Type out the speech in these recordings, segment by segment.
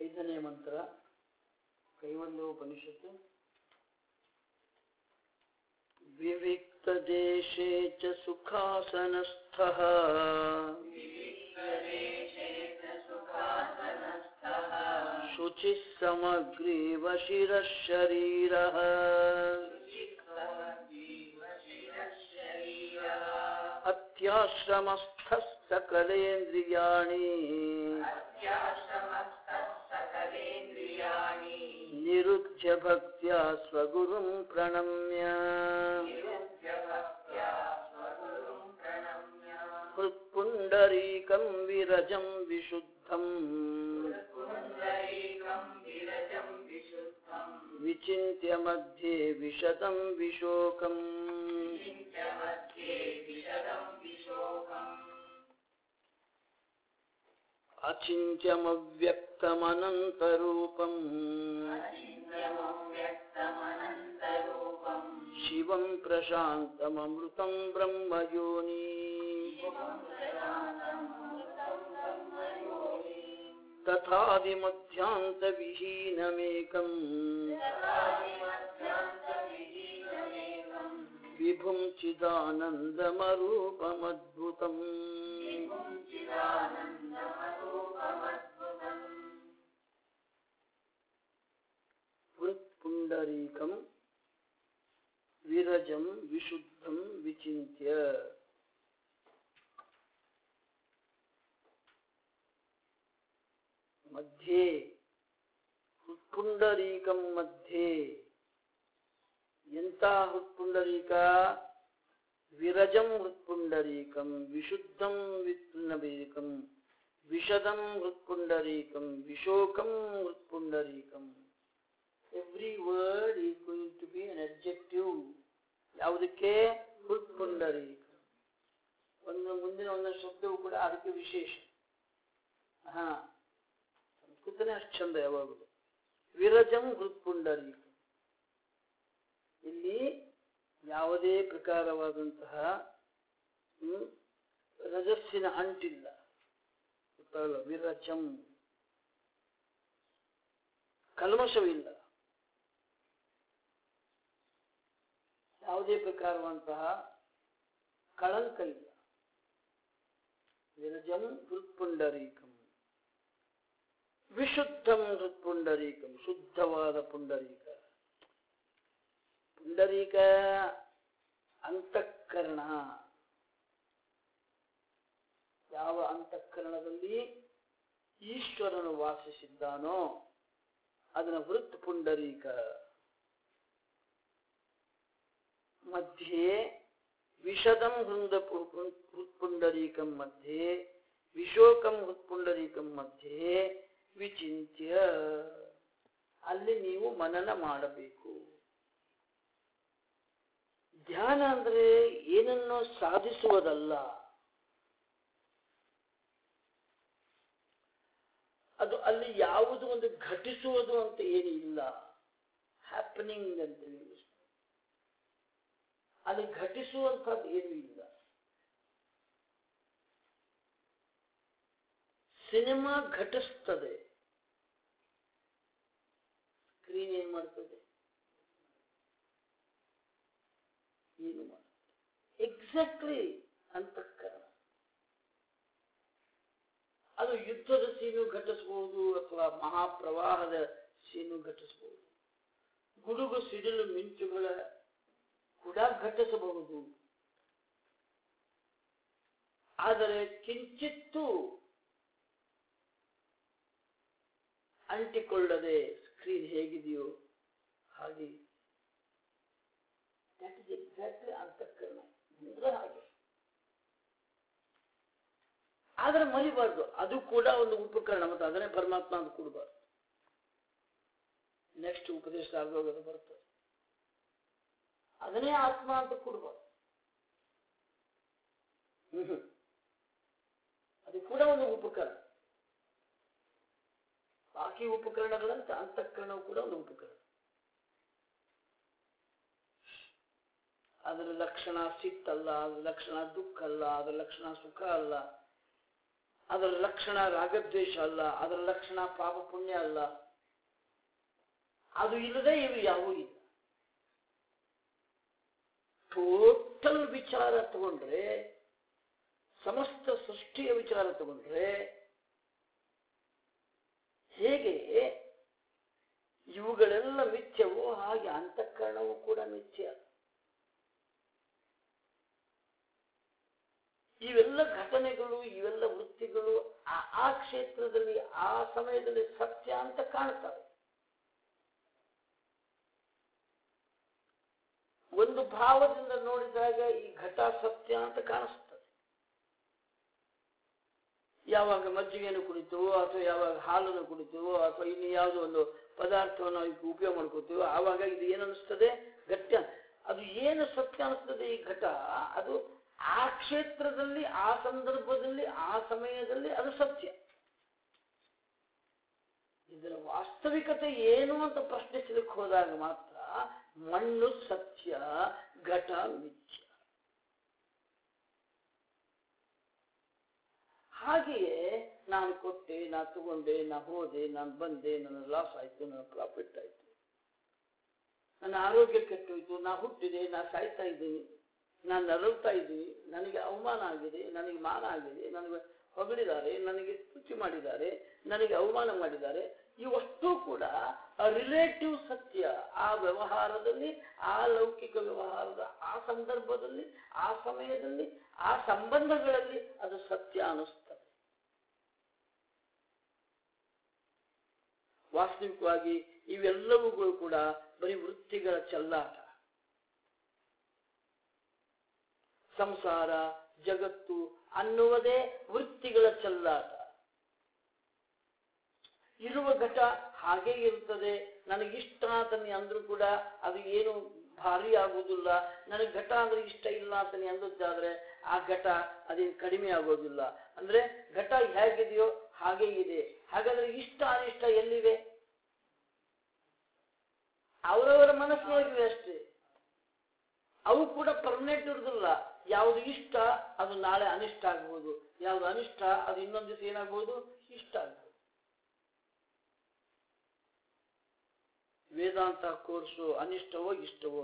ಐದನೇ ಮಂತ್ರ ಕೈವಲ್ಯೋಪನಿಷತ್ತು ವಿವಿಕ್ತದೇಶೇ ಚ ಸುಖಾಸನಸ್ಥಃ ಶುಚಿಃ ಸಮಗ್ರೀವ ಶಿರಃ ಶರೀರಃ ಅತ್ಯಾಶ್ರಮಸ್ಥಃ ಸಕಲೇಂದ್ರಿಯಾಣಿ ನಿರುಚ್ಯ ಭಕ್ತ್ಯಾ ಸ್ವಗುರುಂ ಪ್ರಣಮ್ಯ ಹೃತ್ಪುಂಡರೀಕಂ ವಿರಜಂ ವಿಶುದ್ಧಂ ವಿಚಿಂತ್ಯ ಮಧ್ಯೆ ವಿಶದಂ ವಿಶೋಕಂ ಅಚಿಂತ್ಯಮವ್ಯಕ್ತಮನಂತರೂಪಂ ಶಿವಂ ಪ್ರಶಾಂತಮಮೃತಂ ಬ್ರಹ್ಮಯೋನಿ ತಥಾದಿಮಧ್ಯಾಂತವಿಹೀನಮೇಕಂ ವಿಭುಂ ಚಿದಾನಂದಮರೂಪಮದ್ಭುತಂ ಹೃತ್ಪುಂಡರೀಕಂ ವಿರಜಂ ವಿಶುದ್ಧಂ ವಿಚಿಂತ್ಯ ಮಧ್ಯೆ ಹೃತ್ಪುಂಡರೀಕಂ ಮಧ್ಯೆ ಎಂಥ ಹೃತ್ಪುಂಡರೀಕ ವಿರಜಂ ಹೃತ್ಪುಂಡರೀಕಂ ವಿಶುದ್ಧಂ ವಿತ್ಪುಂಡರೀಕಂ ವಿಶದಂ ಹೃತ್ಪುಂಡರೀಕಂ ವಿಶೋಕಂ ಹೃತ್ಪುಂಡರೀಕಂ every word is going to be an objective ಯಾವುದಕ್ಕೆ ಹೃತ್ಪುಂಡರೀಕ ಒಂದು ಮುಂದಿನ ಒಂದೊಂದು ಶಬ್ದವು ಕೂಡ ಅದಕ್ಕೆ ವಿಶೇಷ ಹಾ ಸಂಸ್ಕೃತನೇ ಅಷ್ಟು ಚಂದ ಯಾವಾಗಲೂ ವಿರಜಂ ಹೃತ್ಪುಂಡರೀಕ ಇಲ್ಲಿ ಯಾವುದೇ ಪ್ರಕಾರವಾದಂತಹ ರಜಸ್ಸಿನ ಅಂಟಿಲ್ಲ ಗೊತ್ತಾಗಲ್ಲ ವಿರಜಂ ಕಲ್ಮಶವಿಲ್ಲ ಯಾವುದೇ ಪ್ರಕಾರವಂತಹ ಕಳಂಕ ಇಲ್ಲ ವಿರಜಂ ಹೃತ್ಪುಂಡರೀಕಂ ವಿಶುದ್ಧಂ ಹೃತ್ಪುಂಡರೀಕಂ ಶುದ್ಧವಾದ ಪುಂಡರೀಕ ಪುಂಡರೀಕ ಅಂತಃಕರಣ ಯಾವ ಅಂತಃಕರಣದಲ್ಲಿ ಈಶ್ವರನು ವಾಸಿಸಿದ್ದಾನೋ ಅದನ್ನ ವೃತ್ ಪುಂಡರೀಕ ಮಧ್ಯೆ ವಿಷದಂ ಹೃಂದ ಹೃತ್ಪುಂಡರೀಕಂ ಮಧ್ಯೆ ವಿಶೋಕಂ ಹೃತ್ಪುಂಡರೀಕಂ ಮಧ್ಯೆ ವಿಚಿಂತ್ಯ ಅಲ್ಲಿ ನೀವು ಮನನ ಮಾಡಬೇಕು ಧ್ಯಾನ ಅಂದ್ರೆ ಏನನ್ನೋ ಸಾಧಿಸುವುದಲ್ಲ ಅದು ಅಲ್ಲಿ ಯಾವುದು ಒಂದು ಘಟಿಸುವುದು ಅಂತ ಏನು ಇಲ್ಲ ಹ್ಯಾಪನಿಂಗ್ ಅಂತ ಅಲ್ಲಿ ಘಟಿಸುವಂಥದ್ದು ಏನೂ ಇಲ್ಲ ಸಿನಿಮಾ ಘಟಿಸ್ತದೆ ಸ್ಕ್ರೀನ್ ಏನ್ ಮಾಡ್ತದೆ ಏನು ಮಾಡ್ತದೆ ಎಕ್ಸಾಕ್ಟ್ಲಿ ಅಂತಃಕರಣ ಅದು ಯುದ್ಧದ ಸೀನು ಘಟಿಸಬಹುದು ಅಥವಾ ಮಹಾಪ್ರವಾಹದ ಸೀನು ಘಟಿಸಬಹುದು ಗುಡುಗು ಸಿಡಿಲು ಮಿಂಚುಗಳ ಕೂಡ ಘಟಿಸಬಹುದು ಆದರೆ ಕಿಂಚಿತ್ತೂ ಅಂಟಿಕೊಳ್ಳದೆ ಸ್ಕ್ರೀನ್ ಹೇಗಿದೆಯೋ ಹಾಗೆ ದಟ್ ಇಸ್ ಎಕ್ಸಾಕ್ಟ್ಲಿ ಅಂತಃಕರಣ ಅಂದ್ರೆ ಹಾಗೆ ಆದರೆ ಮರಿಬಾರ್ದು ಅದು ಕೂಡ ಒಂದು ಉಪಕರಣ ಮತ್ತು ಅದನ್ನೇ ಪರಮಾತ್ಮ ಅಂತ ಕೊಡಬಾರ್ದು ನೆಕ್ಸ್ಟ್ ಉಪದೇಶ ಆಗೋದು ಬರ್ತದೆ ಅದನ್ನೇ ಆತ್ಮ ಅಂತ ಕೊಡಬಾರ್ದು ಹ್ಮ್ ಅದು ಕೂಡ ಒಂದು ಉಪಕರಣ ಬಾಕಿ ಉಪಕರಣಗಳಂತ ಅಂತಃಕರಣವು ಕೂಡ ಒಂದು ಉಪಕರಣ ಅದರ ಲಕ್ಷಣ ಸಿಟ್ಟಲ್ಲ ಅದರ ಲಕ್ಷಣ ದುಃಖ ಅಲ್ಲ ಅದರ ಲಕ್ಷಣ ಸುಖ ಅಲ್ಲ ಅದರ ಲಕ್ಷಣ ರಾಗದ್ವೇಷ ಅಲ್ಲ ಅದರ ಲಕ್ಷಣ ಪಾಪ ಪುಣ್ಯ ಅಲ್ಲ ಅದು ಇಲ್ಲದೆ ಇವು ಯಾವೂ ಇಲ್ಲ ಟೋಟಲ್ ವಿಚಾರ ತಗೊಂಡ್ರೆ ಸಮಸ್ತ ಸೃಷ್ಟಿಯ ವಿಚಾರ ತಗೊಂಡ್ರೆ ಹೇಗೆ ಇವುಗಳೆಲ್ಲ ಮಿಥ್ಯವೋ ಹಾಗೆ ಅಂತಃಕರಣವೂ ಕೂಡ ಮಿಥ್ಯ ಇವೆಲ್ಲ ಘಟನೆಗಳು ಇವೆಲ್ಲ ವೃತ್ತಿಗಳು ಆ ಆ ಕ್ಷೇತ್ರದಲ್ಲಿ ಆ ಸಮಯದಲ್ಲಿ ಸತ್ಯ ಅಂತ ಕಾಣ್ತವೆ ಒಂದು ಭಾವದಿಂದ ನೋಡಿದಾಗ ಈ ಘಟ ಸತ್ಯ ಅಂತ ಕಾಣಿಸ್ತದೆ ಯಾವಾಗ ಮಜ್ಜಿಗೆಯನ್ನು ಕುಡಿತೀವೋ ಅಥವಾ ಯಾವಾಗ ಹಾಲನ್ನು ಕುಡಿತೀವೋ ಅಥವಾ ಇನ್ನು ಯಾವುದೋ ಒಂದು ಪದಾರ್ಥವನ್ನು ಅದಕ್ಕೆ ಉಪಯೋಗ ಮಾಡ್ಕೋತೀವೋ ಆವಾಗ ಇದು ಏನನ್ನಿಸ್ತದೆ ಗಟ್ಯ ಅದು ಏನು ಸತ್ಯ ಅನಿಸ್ತದೆ ಈ ಘಟ ಅದು ಆ ಕ್ಷೇತ್ರದಲ್ಲಿ ಆ ಸಂದರ್ಭದಲ್ಲಿ ಆ ಸಮಯದಲ್ಲಿ ಅದು ಸತ್ಯ ಇದರ ವಾಸ್ತವಿಕತೆ ಏನು ಅಂತ ಪ್ರಶ್ನಿಸಲಿಕ್ಕೆ ಹೋದಾಗ ಮಾತ್ರ ಮಣ್ಣು ಸತ್ಯ ಘಟ ಮಿಥ್ಯ ಹಾಗೆಯೇ ನಾನು ಕೊಟ್ಟೆ ನಾ ತಗೊಂಡೆ ನಾ ಹೋದೆ ನಾನು ಬಂದೆ ನನ್ನ ಲಾಸ್ ಆಯ್ತು ನನ್ನ ಪ್ರಾಫಿಟ್ ಆಯ್ತು ನನ್ನ ಆರೋಗ್ಯ ಕೆಟ್ಟೋಯ್ತು ನಾ ಹುಟ್ಟಿದೆ ನಾ ಸಾಯ್ತಾ ಇದ್ದೀನಿ ನಾನು ನರಳ್ತಾ ಇದ್ದೀನಿ ನನಗೆ ಅವಮಾನ ಆಗಿದೆ ನನಗೆ ಮಾನ ಆಗಿದೆ ನನಗೆ ಹೊಗಳಿದ್ದಾರೆ ನನಗೆ ಸ್ತುತಿ ಮಾಡಿದ್ದಾರೆ ನನಗೆ ಅವಮಾನ ಮಾಡಿದ್ದಾರೆ ಇವಷ್ಟು ಕೂಡ ರಿಲೇಟಿವ್ ಸತ್ಯ ಆ ವ್ಯವಹಾರದಲ್ಲಿ ಆ ಲೌಕಿಕ ವ್ಯವಹಾರದ ಆ ಸಂದರ್ಭದಲ್ಲಿ ಆ ಸಮಯದಲ್ಲಿ ಆ ಸಂಬಂಧಗಳಲ್ಲಿ ಅದು ಸತ್ಯ ಅನಿಸ್ತದೆ ವಾಸ್ತವಿಕವಾಗಿ ಇವೆಲ್ಲವುಗಳು ಕೂಡ ಬರೀ ವೃತ್ತಿಗಳ ಚೆಲ್ಲಾಟ ಸಂಸಾರ ಜಗತ್ತು ಅನ್ನುವುದೇ ವೃತ್ತಿಗಳ ಚೆಲ್ಲಾಟ ಇರುವ ಘಟ ಹಾಗೆ ಇರುತ್ತದೆ ನನಗಿಷ್ಟ ಅಂತನಿ ಅಂದ್ರೂ ಕೂಡ ಅದು ಏನು ಭಾರಿ ಆಗುವುದಿಲ್ಲ ನನಗೆ ಘಟ ಅಂದ್ರೆ ಇಷ್ಟ ಇಲ್ಲ ಅಂತನಿ ಅಂದದ್ದಾದ್ರೆ ಆ ಘಟ ಅದೇನು ಕಡಿಮೆ ಆಗೋದಿಲ್ಲ ಅಂದ್ರೆ ಘಟ ಹೇಗಿದೆಯೋ ಹಾಗೆ ಇದೆ ಹಾಗಾದ್ರೆ ಇಷ್ಟ ಅನಿಷ್ಟ ಎಲ್ಲಿವೆ ಅವರವರ ಮನಸ್ಸಿನೊಳಗಿವೆ ಅಷ್ಟೇ ಅವು ಕೂಡ ಪರ್ಮನೆಂಟ್ ಇರುವುದಿಲ್ಲ ಯಾವುದು ಇಷ್ಟ ಅದು ನಾಳೆ ಅನಿಷ್ಟ ಆಗ್ಬೋದು ಯಾವುದು ಅನಿಷ್ಟ ಅದು ಇನ್ನೊಂದು ದಿವಸ ಏನಾಗ್ಬೋದು ಇಷ್ಟ ಆಗ್ಬೋದು ವೇದಾಂತ ಕೋರ್ಸು ಅನಿಷ್ಟವೋ ಇಷ್ಟವೋ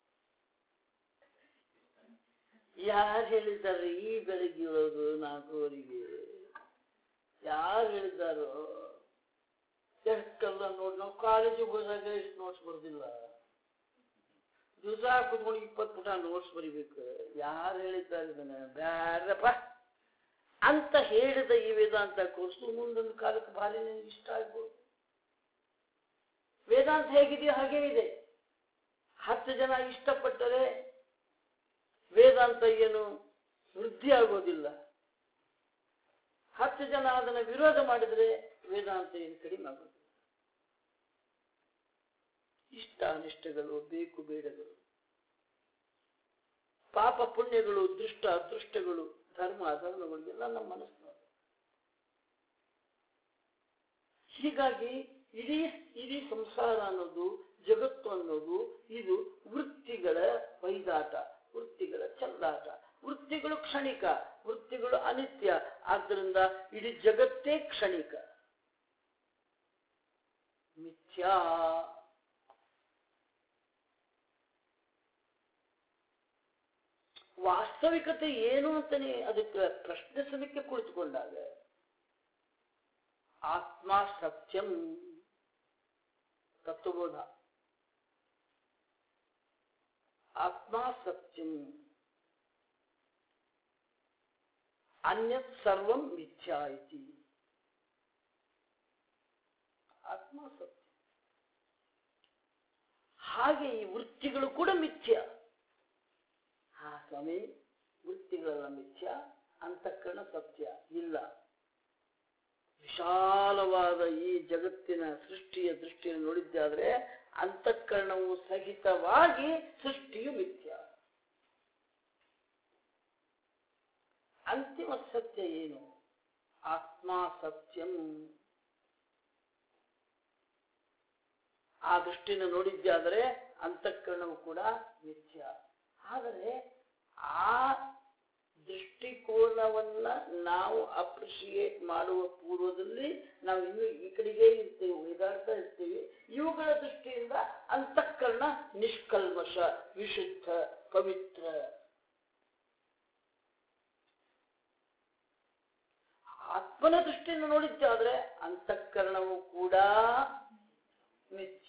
ಯಾರು ಹೇಳಿದ್ದಾರೆ ಈ ಬೆಳಗ್ಗೆ ಇರೋದು ನಾಲ್ಕೂವರೆಗೆ ಯಾರು ಹೇಳಿದ್ದಾರೋ ಎಷ್ಟೆಲ್ಲ ನೋಡಿ ನಾವು ಕಾಲೇಜಿಗೆ ಹೋದಾಗ ಎಷ್ಟು ನೋಟ್ಸ್ ಬರ್ದಿಲ್ಲ ದಿವಸ ಕುತ್ಕೊಂಡು ಇಪ್ಪತ್ತು ಪುಟ ನೋಟ್ಸ್ ಬರಿಬೇಕು ಯಾರು ಹೇಳಿದ್ದಾರೆ ಇದನ್ನ ಬ್ಯಾರಪ್ಪ ಅಂತ ಹೇಳಿದ ಈ ವೇದಾಂತ ಕೋರ್ಸು ಮುಂದೊಂದು ಕಾಲಕ್ಕೆ ಭಾರಿ ನನಗೆ ಇಷ್ಟ ಆಗ್ಬೋದು ವೇದಾಂತ ಹೇಗಿದೆಯೋ ಹಾಗೇ ಇದೆ ಹತ್ತು ಜನ ಇಷ್ಟಪಟ್ಟರೆ ವೇದಾಂತ ಏನು ವೃದ್ಧಿ ಆಗೋದಿಲ್ಲ ಹತ್ತು ಜನ ಅದನ್ನು ವಿರೋಧ ಮಾಡಿದರೆ ವೇದಾಂತ ಏನು ಕಡಿಮೆ ಆಗೋದಿಲ್ಲ ಇಷ್ಟ ಅನಿಷ್ಟಗಳು ಬೇಕು ಬೇಡಗಳು ಪಾಪ ಪುಣ್ಯಗಳು ದೃಷ್ಟ ಅದೃಷ್ಟಗಳು ಧರ್ಮ ಅಧರ್ಮಗಳು ಎಲ್ಲ ನಮ್ಮ ಮನಸ್ಸಿನವರು ಹೀಗಾಗಿ ಇಡೀ ಇಡೀ ಸಂಸಾರ ಅನ್ನೋದು ಜಗತ್ತು ಅನ್ನೋದು ಇದು ವೃತ್ತಿಗಳ ವೈದಾಟ ವೃತ್ತಿಗಳ ಚೆಲ್ಲಾಟ ವೃತ್ತಿಗಳು ಕ್ಷಣಿಕ ವೃತ್ತಿಗಳು ಅನಿತ್ಯ ಆದ್ದರಿಂದ ಇಡೀ ಜಗತ್ತೇ ಕ್ಷಣಿಕ ಮಿಥ್ಯಾ ವಾಸ್ತವಿಕತೆ ಏನು ಅಂತಾನೆ ಅದಕ್ಕೆ ಪ್ರಶ್ನಿಸಲಿಕ್ಕೆ ಕುಳಿತುಕೊಂಡಾಗ ಆತ್ಮ ಸತ್ಯಂ ತತ್ವಬೋಧ ಆತ್ಮ ಸತ್ಯಂ ಅನ್ಯತ್ ಸರ್ವಂ ಮಿಥ್ಯಾ ಇತಿ ಆತ್ಮ ಸತ್ಯ ಹಾಗೆ ಈ ವೃತ್ತಿಗಳು ಕೂಡ ಮಿಥ್ಯ ಹಾ ಸ್ವಾಮಿ ವೃತ್ತಿಗಳೆಲ್ಲ ಮಿಥ್ಯ ಅಂತಃಕರಣ ಸತ್ಯ ಇಲ್ಲ ವಿಶಾಲವಾದ ಈ ಜಗತ್ತಿನ ಸೃಷ್ಟಿಯ ದೃಷ್ಟಿಯನ್ನು ನೋಡಿದ್ದಾದ್ರೆ ಅಂತಃಕರಣವು ಸಹಿತವಾಗಿ ಸೃಷ್ಟಿಯು ಮಿಥ್ಯ ಅಂತಿಮ ಸತ್ಯ ಏನು ಆತ್ಮ ಸತ್ಯಂ ಆ ದೃಷ್ಟಿನ ನೋಡಿದ್ದಾದರೆ ಅಂತಃಕರಣವು ಕೂಡ ಮಿಥ್ಯ ಆದರೆ ಆ ದೃಷ್ಟಿಕೋನವನ್ನ ನಾವು ಅಪ್ರಿಶಿಯೇಟ್ ಮಾಡುವ ಪೂರ್ವದಲ್ಲಿ ನಾವು ಇನ್ನು ಈ ಕಡೆಗೆ ಇರ್ತೇವೆ ಒಯ್ದಾಡ್ತಾ ಇರ್ತೀವಿ ಇವುಗಳ ದೃಷ್ಟಿಯಿಂದ ಅಂತಃಕರಣ ನಿಷ್ಕಲ್ಮಶ ವಿಶುದ್ಧ ಪವಿತ್ರ ಆತ್ಮನ ದೃಷ್ಟಿಯಿಂದ ನೋಡಿದ್ದಾದ್ರೆ ಅಂತಃಕರಣವು ಕೂಡ ಮಿಥ್ಯ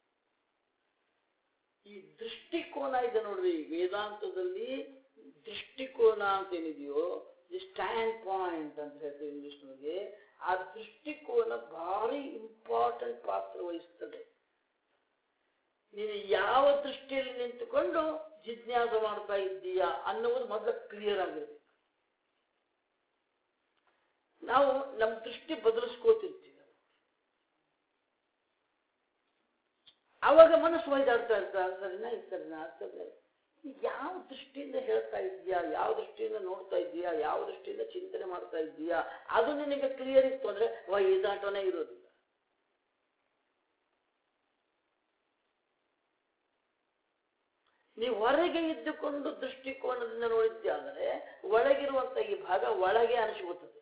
ಈ ದೃಷ್ಟಿಕೋನ ಇದೆ ನೋಡ್ರಿ ವೇದಾಂತದಲ್ಲಿ ದೃಷ್ಟಿಕೋನ ಅಂತ ಏನಿದೆಯೋ ದಿ ಸ್ಟ್ಯಾಂಡ್ ಪಾಯಿಂಟ್ ಅಂತ ಹೇಳ್ತೀವಿ ಇಂಗ್ಲಿಷ್ನೊಳಗೆ ಆ ದೃಷ್ಟಿಕೋನ ಭಾರಿ ಇಂಪಾರ್ಟೆಂಟ್ ಪಾತ್ರ ವಹಿಸ್ತದೆ ನೀನು ಯಾವ ದೃಷ್ಟಿಯಲ್ಲಿ ನಿಂತುಕೊಂಡು ಜಿಜ್ಞಾಸ ಮಾಡ್ತಾ ಇದ್ದೀಯಾ ಅನ್ನುವುದು ಮೊದಲು ಕ್ಲಿಯರ್ ಆಗಿರಬೇಕು ನಾವು ನಮ್ಮ ದೃಷ್ಟಿ ಬದಲಿಸ್ಕೋತಿರ್ತೀವಿ ಅವಾಗ ಮನಸ್ಸು ಒಯ್ದಾಡ್ತಾ ಇರ್ತಾ ಸರಿನಾ ಇದು ಸರಿನಾ ಅದು ಸರಿನಾ ಯಾವ ದೃಷ್ಟಿಯಿಂದ ಹೇಳ್ತಾ ಇದ್ದೀಯಾ ಯಾವ ದೃಷ್ಟಿಯಿಂದ ನೋಡ್ತಾ ಇದ್ದೀಯಾ ಯಾವ ದೃಷ್ಟಿಯಿಂದ ಚಿಂತನೆ ಮಾಡ್ತಾ ಇದ್ದೀಯಾ ಅದು ನಿನಗೆ ಕ್ಲಿಯರ್ ಇತ್ತು ಅಂದ್ರೆ ವೈದಾಟನೇ ಇರೋದಿಲ್ಲ ನೀವು ಹೊರಗೆ ಇದ್ದುಕೊಂಡು ದೃಷ್ಟಿಕೋನದಿಂದ ನೋಡಿದ್ದಾದರೆ ಒಳಗಿರುವಂತ ಈ ಭಾಗ ಒಳಗೆ ಅನಿಸ್ಕೊಳ್ತದೆ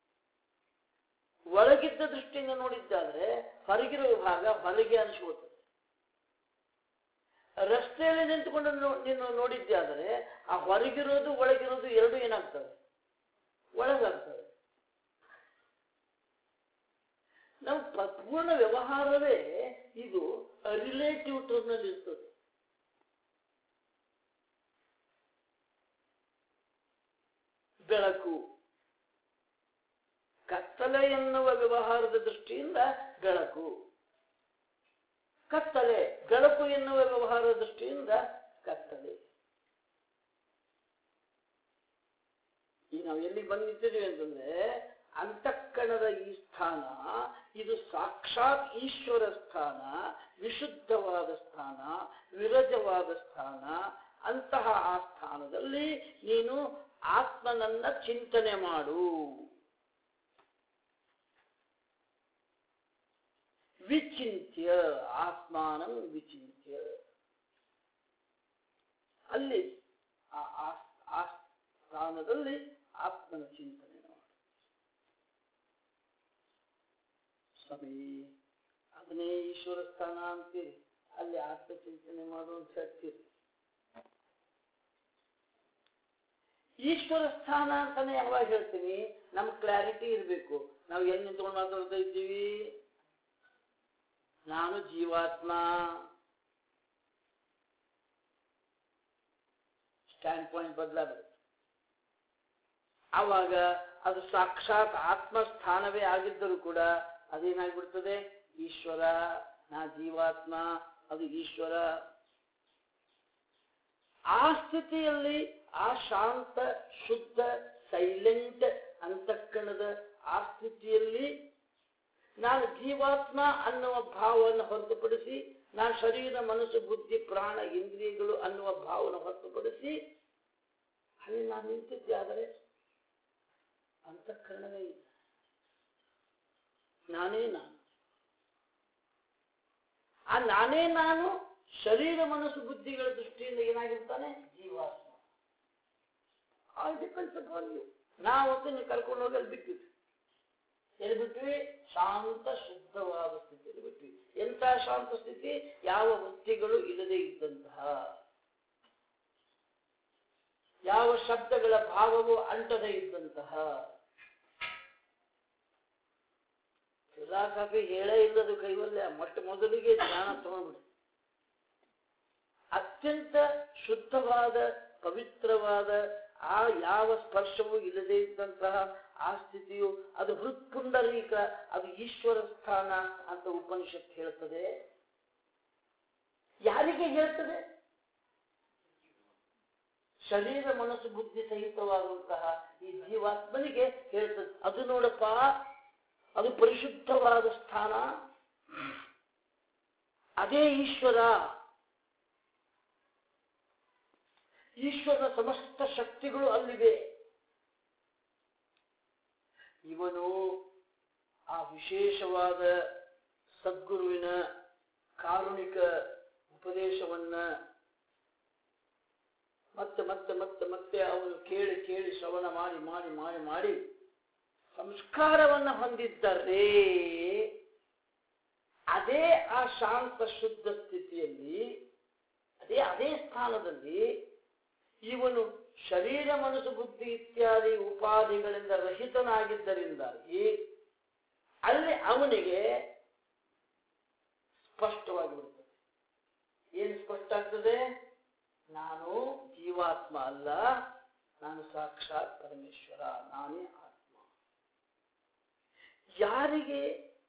ಒಳಗಿದ್ದ ದೃಷ್ಟಿಯಿಂದ ನೋಡಿದ್ದಾದ್ರೆ ಹೊರಗಿರುವ ಭಾಗ ಹೊರಗೆ ಅನಿಸ್ಕೊಳ್ತದೆ ರಸ್ತೆಯಲ್ಲಿ ನಿಂತುಕೊಂಡು ನೋ- ನೀನು ನೋಡಿದ್ದಾದರೆ ಆ ಹೊರಗಿರೋದು ಒಳಗಿರೋದು ಎರಡು ಏನಾಗ್ತವೆ ಒಳಗಾಗ್ತವೆ ನಮ್ಮ ಪ- ಪೂರ್ಣ ವ್ಯವಹಾರವೇ ಇದು ರಿಲೇಟಿವ್ ಟರ್ನಲ್ಲಿ ಇರ್ತದೆ ಬೆಳಕು ಕತ್ತಲೆ ಎನ್ನುವ ವ್ಯವಹಾರದ ದೃಷ್ಟಿಯಿಂದ ಬೆಳಕು ಕತ್ತಲೆ ಬೆಳಕು ಎನ್ನುವ ವ್ಯವಹಾರದ ದೃಷ್ಟಿಯಿಂದ ಕತ್ತಲೆ ಈಗ ನಾವು ಎಲ್ಲಿ ಬಂದಿದ್ದೀವಿ ಅಂತಂದ್ರೆ ಅಂತಃಕರಣದ ಈ ಸ್ಥಾನ ಇದು ಸಾಕ್ಷಾತ್ ಈಶ್ವರ ಸ್ಥಾನ ವಿಶುದ್ಧವಾದ ಸ್ಥಾನ ವಿರಜವಾದ ಸ್ಥಾನ ಅಂತಹ ಆ ಸ್ಥಾನದಲ್ಲಿ ನೀನು ಆತ್ಮನನ್ನ ಚಿಂತನೆ ಮಾಡು ವಿಚಿಂತ್ಯ ಆತ್ಮಾನಂ ವಿಚಿಂತ್ಯ ಅಲ್ಲಿ ಆ ಆ- ಆ ಸ್ಥಾನದಲ್ಲಿ ಆತ್ಮನ ಚಿಂತನೆ ಮಾಡು ಸ್ವಾಮಿ ಅದನ್ನೇ ಈಶ್ವರ ಸ್ಥಾನ ಅಂತೀರಿ ಅಲ್ಲಿ ಆತ್ಮ ಚಿಂತನೆ ಮಾಡು ಅಂತ ಹೇಳ್ತೀರಿ ಈಶ್ವರ ಸ್ಥಾನ ಅಂತಾನೆ ಯಾವಾಗ ಹೇಳ್ತೀನಿ ನಮ್ ಕ್ಲಾರಿಟಿ ಇರಬೇಕು ನಾವು ಎಲ್ಲಿ ನಿಂತ್ಕೊಂಡು ಮಾತಾಡ್ತಾ ಇದ್ದೀವಿ ನಾನು ಜೀವಾತ್ಮ ಸ್ಟ್ಯಾಂಡ್ ಪಾಯಿಂಟ್ ಬದಲಾಗಬೇಕು ಆವಾಗ ಅದು ಸಾಕ್ಷಾತ್ ಆತ್ಮ ಸ್ಥಾನವೇ ಆಗಿದ್ದರೂ ಕೂಡ ಅದೇನಾಗ್ಬಿಡ್ತದೆ ಈಶ್ವರ ನಾ ಜೀವಾತ್ಮ ಅದು ಈಶ್ವರ ಆ ಸ್ಥಿತಿಯಲ್ಲಿ ಆ ಶಾಂತ ಶುದ್ಧ ಸೈಲೆಂಟ್ ಅಂತಃಕರಣದ ಆ ಸ್ಥಿತಿಯಲ್ಲಿ ನಾನು ಜೀವಾತ್ಮ ಅನ್ನುವ ಭಾವವನ್ನು ಹೊರತುಪಡಿಸಿ ನಾನು ಶರೀರ ಮನಸ್ಸು ಬುದ್ಧಿ ಪ್ರಾಣ ಇಂದ್ರಿಯಗಳು ಅನ್ನುವ ಭಾವವನ್ನು ಹೊರತುಪಡಿಸಿ ಅಲ್ಲಿ ನಾನು ನಿಂತಿದ್ದೆ ಆದರೆ ಅಂತಃಕರಣವೇ ಇಲ್ಲ ನಾನೇ ನಾನು ಆ ನಾನೇ ನಾನು ಶರೀರ ಮನಸ್ಸು ಬುದ್ಧಿಗಳ ದೃಷ್ಟಿಯಿಂದ ಏನಾಗಿರ್ತಾನೆ ಜೀವಾತ್ಮ ಆಲ್ ಡಿಪೆಂಡ್ಸ್ ಅಪಾನ್ ಯು ನಾವಂತೂ ನೀವು ಕರ್ಕೊಂಡು ಹೋಗಿ ಅಲ್ಲಿ ಬಿಟ್ಟಿದ್ವಿ ಎಲ್ಲಿ ಬಿಟ್ವಿ ಶಾಂತ ಶುದ್ಧವಾದ ಸ್ಥಿತಿಯಲ್ಲಿ ಬಿಟ್ವಿ ಎಂಥ ಶಾಂತ ಸ್ಥಿತಿ ಯಾವ ವೃತ್ತಿಗಳು ಇಲ್ಲದೆ ಇದ್ದಂತಹ ಯಾವ ಶಬ್ದಗಳ ಭಾವವು ಅಂಟದೇ ಇದ್ದಂತಹ ಫಿಲಾಸಫಿ ಹೇಳೇ ಇಲ್ಲದು ಕೈವಲ್ಯ ಮೊಟ್ಟ ಮೊದಲಿಗೆ ಜ್ಞಾನ ತಗೊಂಡ್ಬಿಡಿ ಅತ್ಯಂತ ಶುದ್ಧವಾದ ಪವಿತ್ರವಾದ ಆ ಯಾವ ಸ್ಪರ್ಶವೂ ಇಲ್ಲದೆ ಇದ್ದಂತಹ ಆ ಸ್ಥಿತಿಯು ಅದು ಹೃತ್ಪುಂಡರೀಕ ಅದು ಈಶ್ವರ ಸ್ಥಾನ ಅಂತ ಉಪನಿಷತ್ ಹೇಳ್ತದೆ ಯಾರಿಗೆ ಹೇಳ್ತದೆ ಶರೀರ ಮನಸ್ಸು ಬುದ್ಧಿ ಸಹಿತವಾದಂತಹ ಈ ಜೀವಾತ್ಮನಿಗೆ ಹೇಳ್ತದೆ ಅದು ನೋಡಪ್ಪ ಅದು ಪರಿಶುದ್ಧವಾದ ಸ್ಥಾನ ಅದೇ ಈಶ್ವರ ಈಶ್ವರನ ಸಮಸ್ತ ಶಕ್ತಿಗಳು ಅಲ್ಲಿವೆ ಇವನು ಆ ವಿಶೇಷವಾದ ಸದ್ಗುರುವಿನ ಕಾರುಣಿಕ ಉಪದೇಶವನ್ನ ಮತ್ತೆ ಮತ್ತೆ ಮತ್ತೆ ಮತ್ತೆ ಅವನು ಕೇಳಿ ಕೇಳಿ ಶ್ರವಣ ಮಾಡಿ ಮಾಡಿ ಮಾಡಿ ಮಾಡಿ ಸಂಸ್ಕಾರವನ್ನು ಹೊಂದಿದ್ದರೆ ಅದೇ ಆ ಶಾಂತ ಶುದ್ಧ ಸ್ಥಿತಿಯಲ್ಲಿ ಅದೇ ಅದೇ ಸ್ಥಾನದಲ್ಲಿ ಇವನು ಶರೀರ ಮನಸ್ಸು ಬುದ್ಧಿ ಇತ್ಯಾದಿ ಉಪಾಧಿಗಳಿಂದ ರಹಿತನಾಗಿದ್ದರಿಂದಾಗಿ ಅಲ್ಲಿ ಅವನಿಗೆ ಸ್ಪಷ್ಟವಾಗಿ ಬಿಡುತ್ತದೆ ಏನು ಸ್ಪಷ್ಟ ಆಗ್ತದೆ ನಾನು ಜೀವಾತ್ಮ ಅಲ್ಲ ನಾನು ಸಾಕ್ಷಾತ್ ಪರಮೇಶ್ವರ ನಾನೇ ಆತ್ಮ ಯಾರಿಗೆ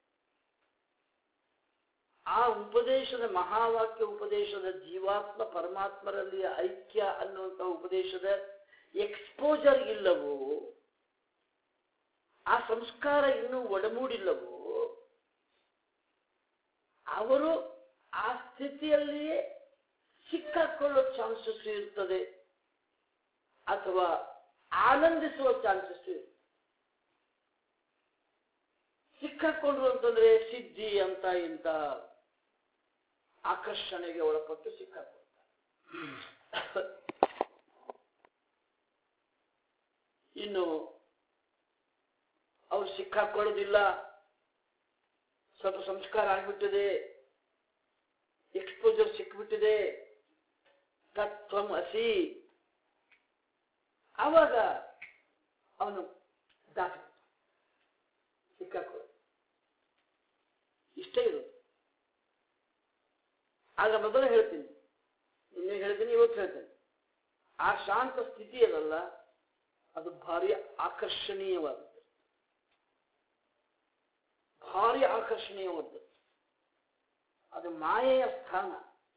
ಆ ಉಪದೇಶದ ಮಹಾವಾಕ್ಯ ಉಪದೇಶದ ಜೀವಾತ್ಮ ಪರಮಾತ್ಮರಲ್ಲಿ ಐಕ್ಯ ಅನ್ನುವಂಥ ಉಪದೇಶದ ಎಕ್ಸ್ಪೋಜರ್ ಇಲ್ಲವೋ ಆ ಸಂಸ್ಕಾರ ಇನ್ನೂ ಒಡಮೂಡಿಲ್ಲವೋ ಅವರು ಆ ಸ್ಥಿತಿಯಲ್ಲಿಯೇ ಸಿಕ್ಕಾಕೊಳ್ಳೋ ಚಾನ್ಸಸ್ ಇರ್ತದೆ ಅಥವಾ ಆನಂದಿಸುವ ಚಾನ್ಸಸ್ ಇರ್ತದೆ ಸಿಕ್ಕಾಕೊಂಡ್ರು ಅಂತಂದ್ರೆ ಸಿದ್ಧಿ ಅಂತ ಇಂತ ಆಕರ್ಷಣೆಗೆ ಒಳಪಟ್ಟು ಸಿಕ್ಕಾಕೊಳ್ತಾರೆ ಇನ್ನು ಅವ್ರು ಸಿಕ್ಕಾಕೊಳ್ಳೋದಿಲ್ಲ ಸ್ವಲ್ಪ ಸಂಸ್ಕಾರ ಆಗ್ಬಿಟ್ಟಿದೆ ಎಕ್ಸ್ಪೋಜರ್ ಸಿಕ್ಬಿಟ್ಟಿದೆ ತತ್ವಂ ಅಸಿ ಆವಾಗ ಅವನು ದಾಟಿ ಸಿಕ್ಕಾಕೊಳ್ಳ ಇಷ್ಟೇ ಇರೋದು ಆಗ ಮೊದಲು ಹೇಳ್ತೀನಿ ಇನ್ನೂ ಹೇಳ್ತೀನಿ ಇವತ್ತು ಹೇಳ್ತೇನೆ ಆ ಶಾಂತ ಸ್ಥಿತಿ ಅದಲ್ಲ ಅದು ಭಾರಿ ಆಕರ್ಷಣೀಯವಾದದ್ದು ಭಾರಿ ಆಕರ್ಷಣೀಯವಾದದ್ದು ಅದು ಮಾಯೆಯ ಸ್ಥಾನ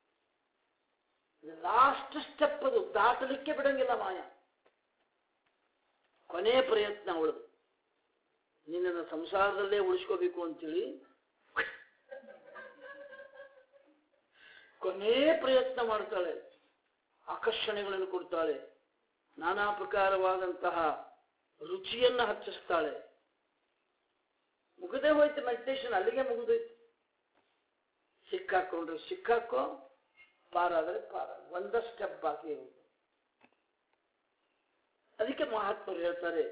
ಲಾಸ್ಟ್ ಸ್ಟೆಪ್ ಅದು ದಾಟಲಿಕ್ಕೆ ಬಿಡಂಗಿಲ್ಲ ಮಾಯ ಕೊನೆ ಪ್ರಯತ್ನ ಉಳಿದು ನಿನ್ನನ್ನು ಸಂಸಾರದಲ್ಲೇ ಉಳಿಸ್ಕೋಬೇಕು ಅಂತೇಳಿ ಕೊನೇ ಪ್ರಯತ್ನ ಮಾಡ್ತಾಳೆ ಆಕರ್ಷಣೆಗಳನ್ನು ಕೊಡ್ತಾಳೆ ನಾನಾ ಪ್ರಕಾರವಾದಂತಹ ರುಚಿಯನ್ನ ಹಚ್ಚಿಸ್ತಾಳೆ ಮುಗದೆ ಹೋಯ್ತು ಮೆಡಿಟೇಷನ್ ಅಲ್ಲಿಗೆ ಮುಗಿದೋಯ್ತು ಸಿಕ್ಕಾಕೊಂಡ್ರೆ ಸಿಕ್ಕಾಕೋ ಪಾರಾದ್ರೆ ಪಾರ ಒಂದ ಸ್ಟೆಪ್ ಬಾಕಿ ಇರುವುದು ಅದಕ್ಕೆ ಮಹಾತ್ಮರು ಹೇಳ್ತಾರೆ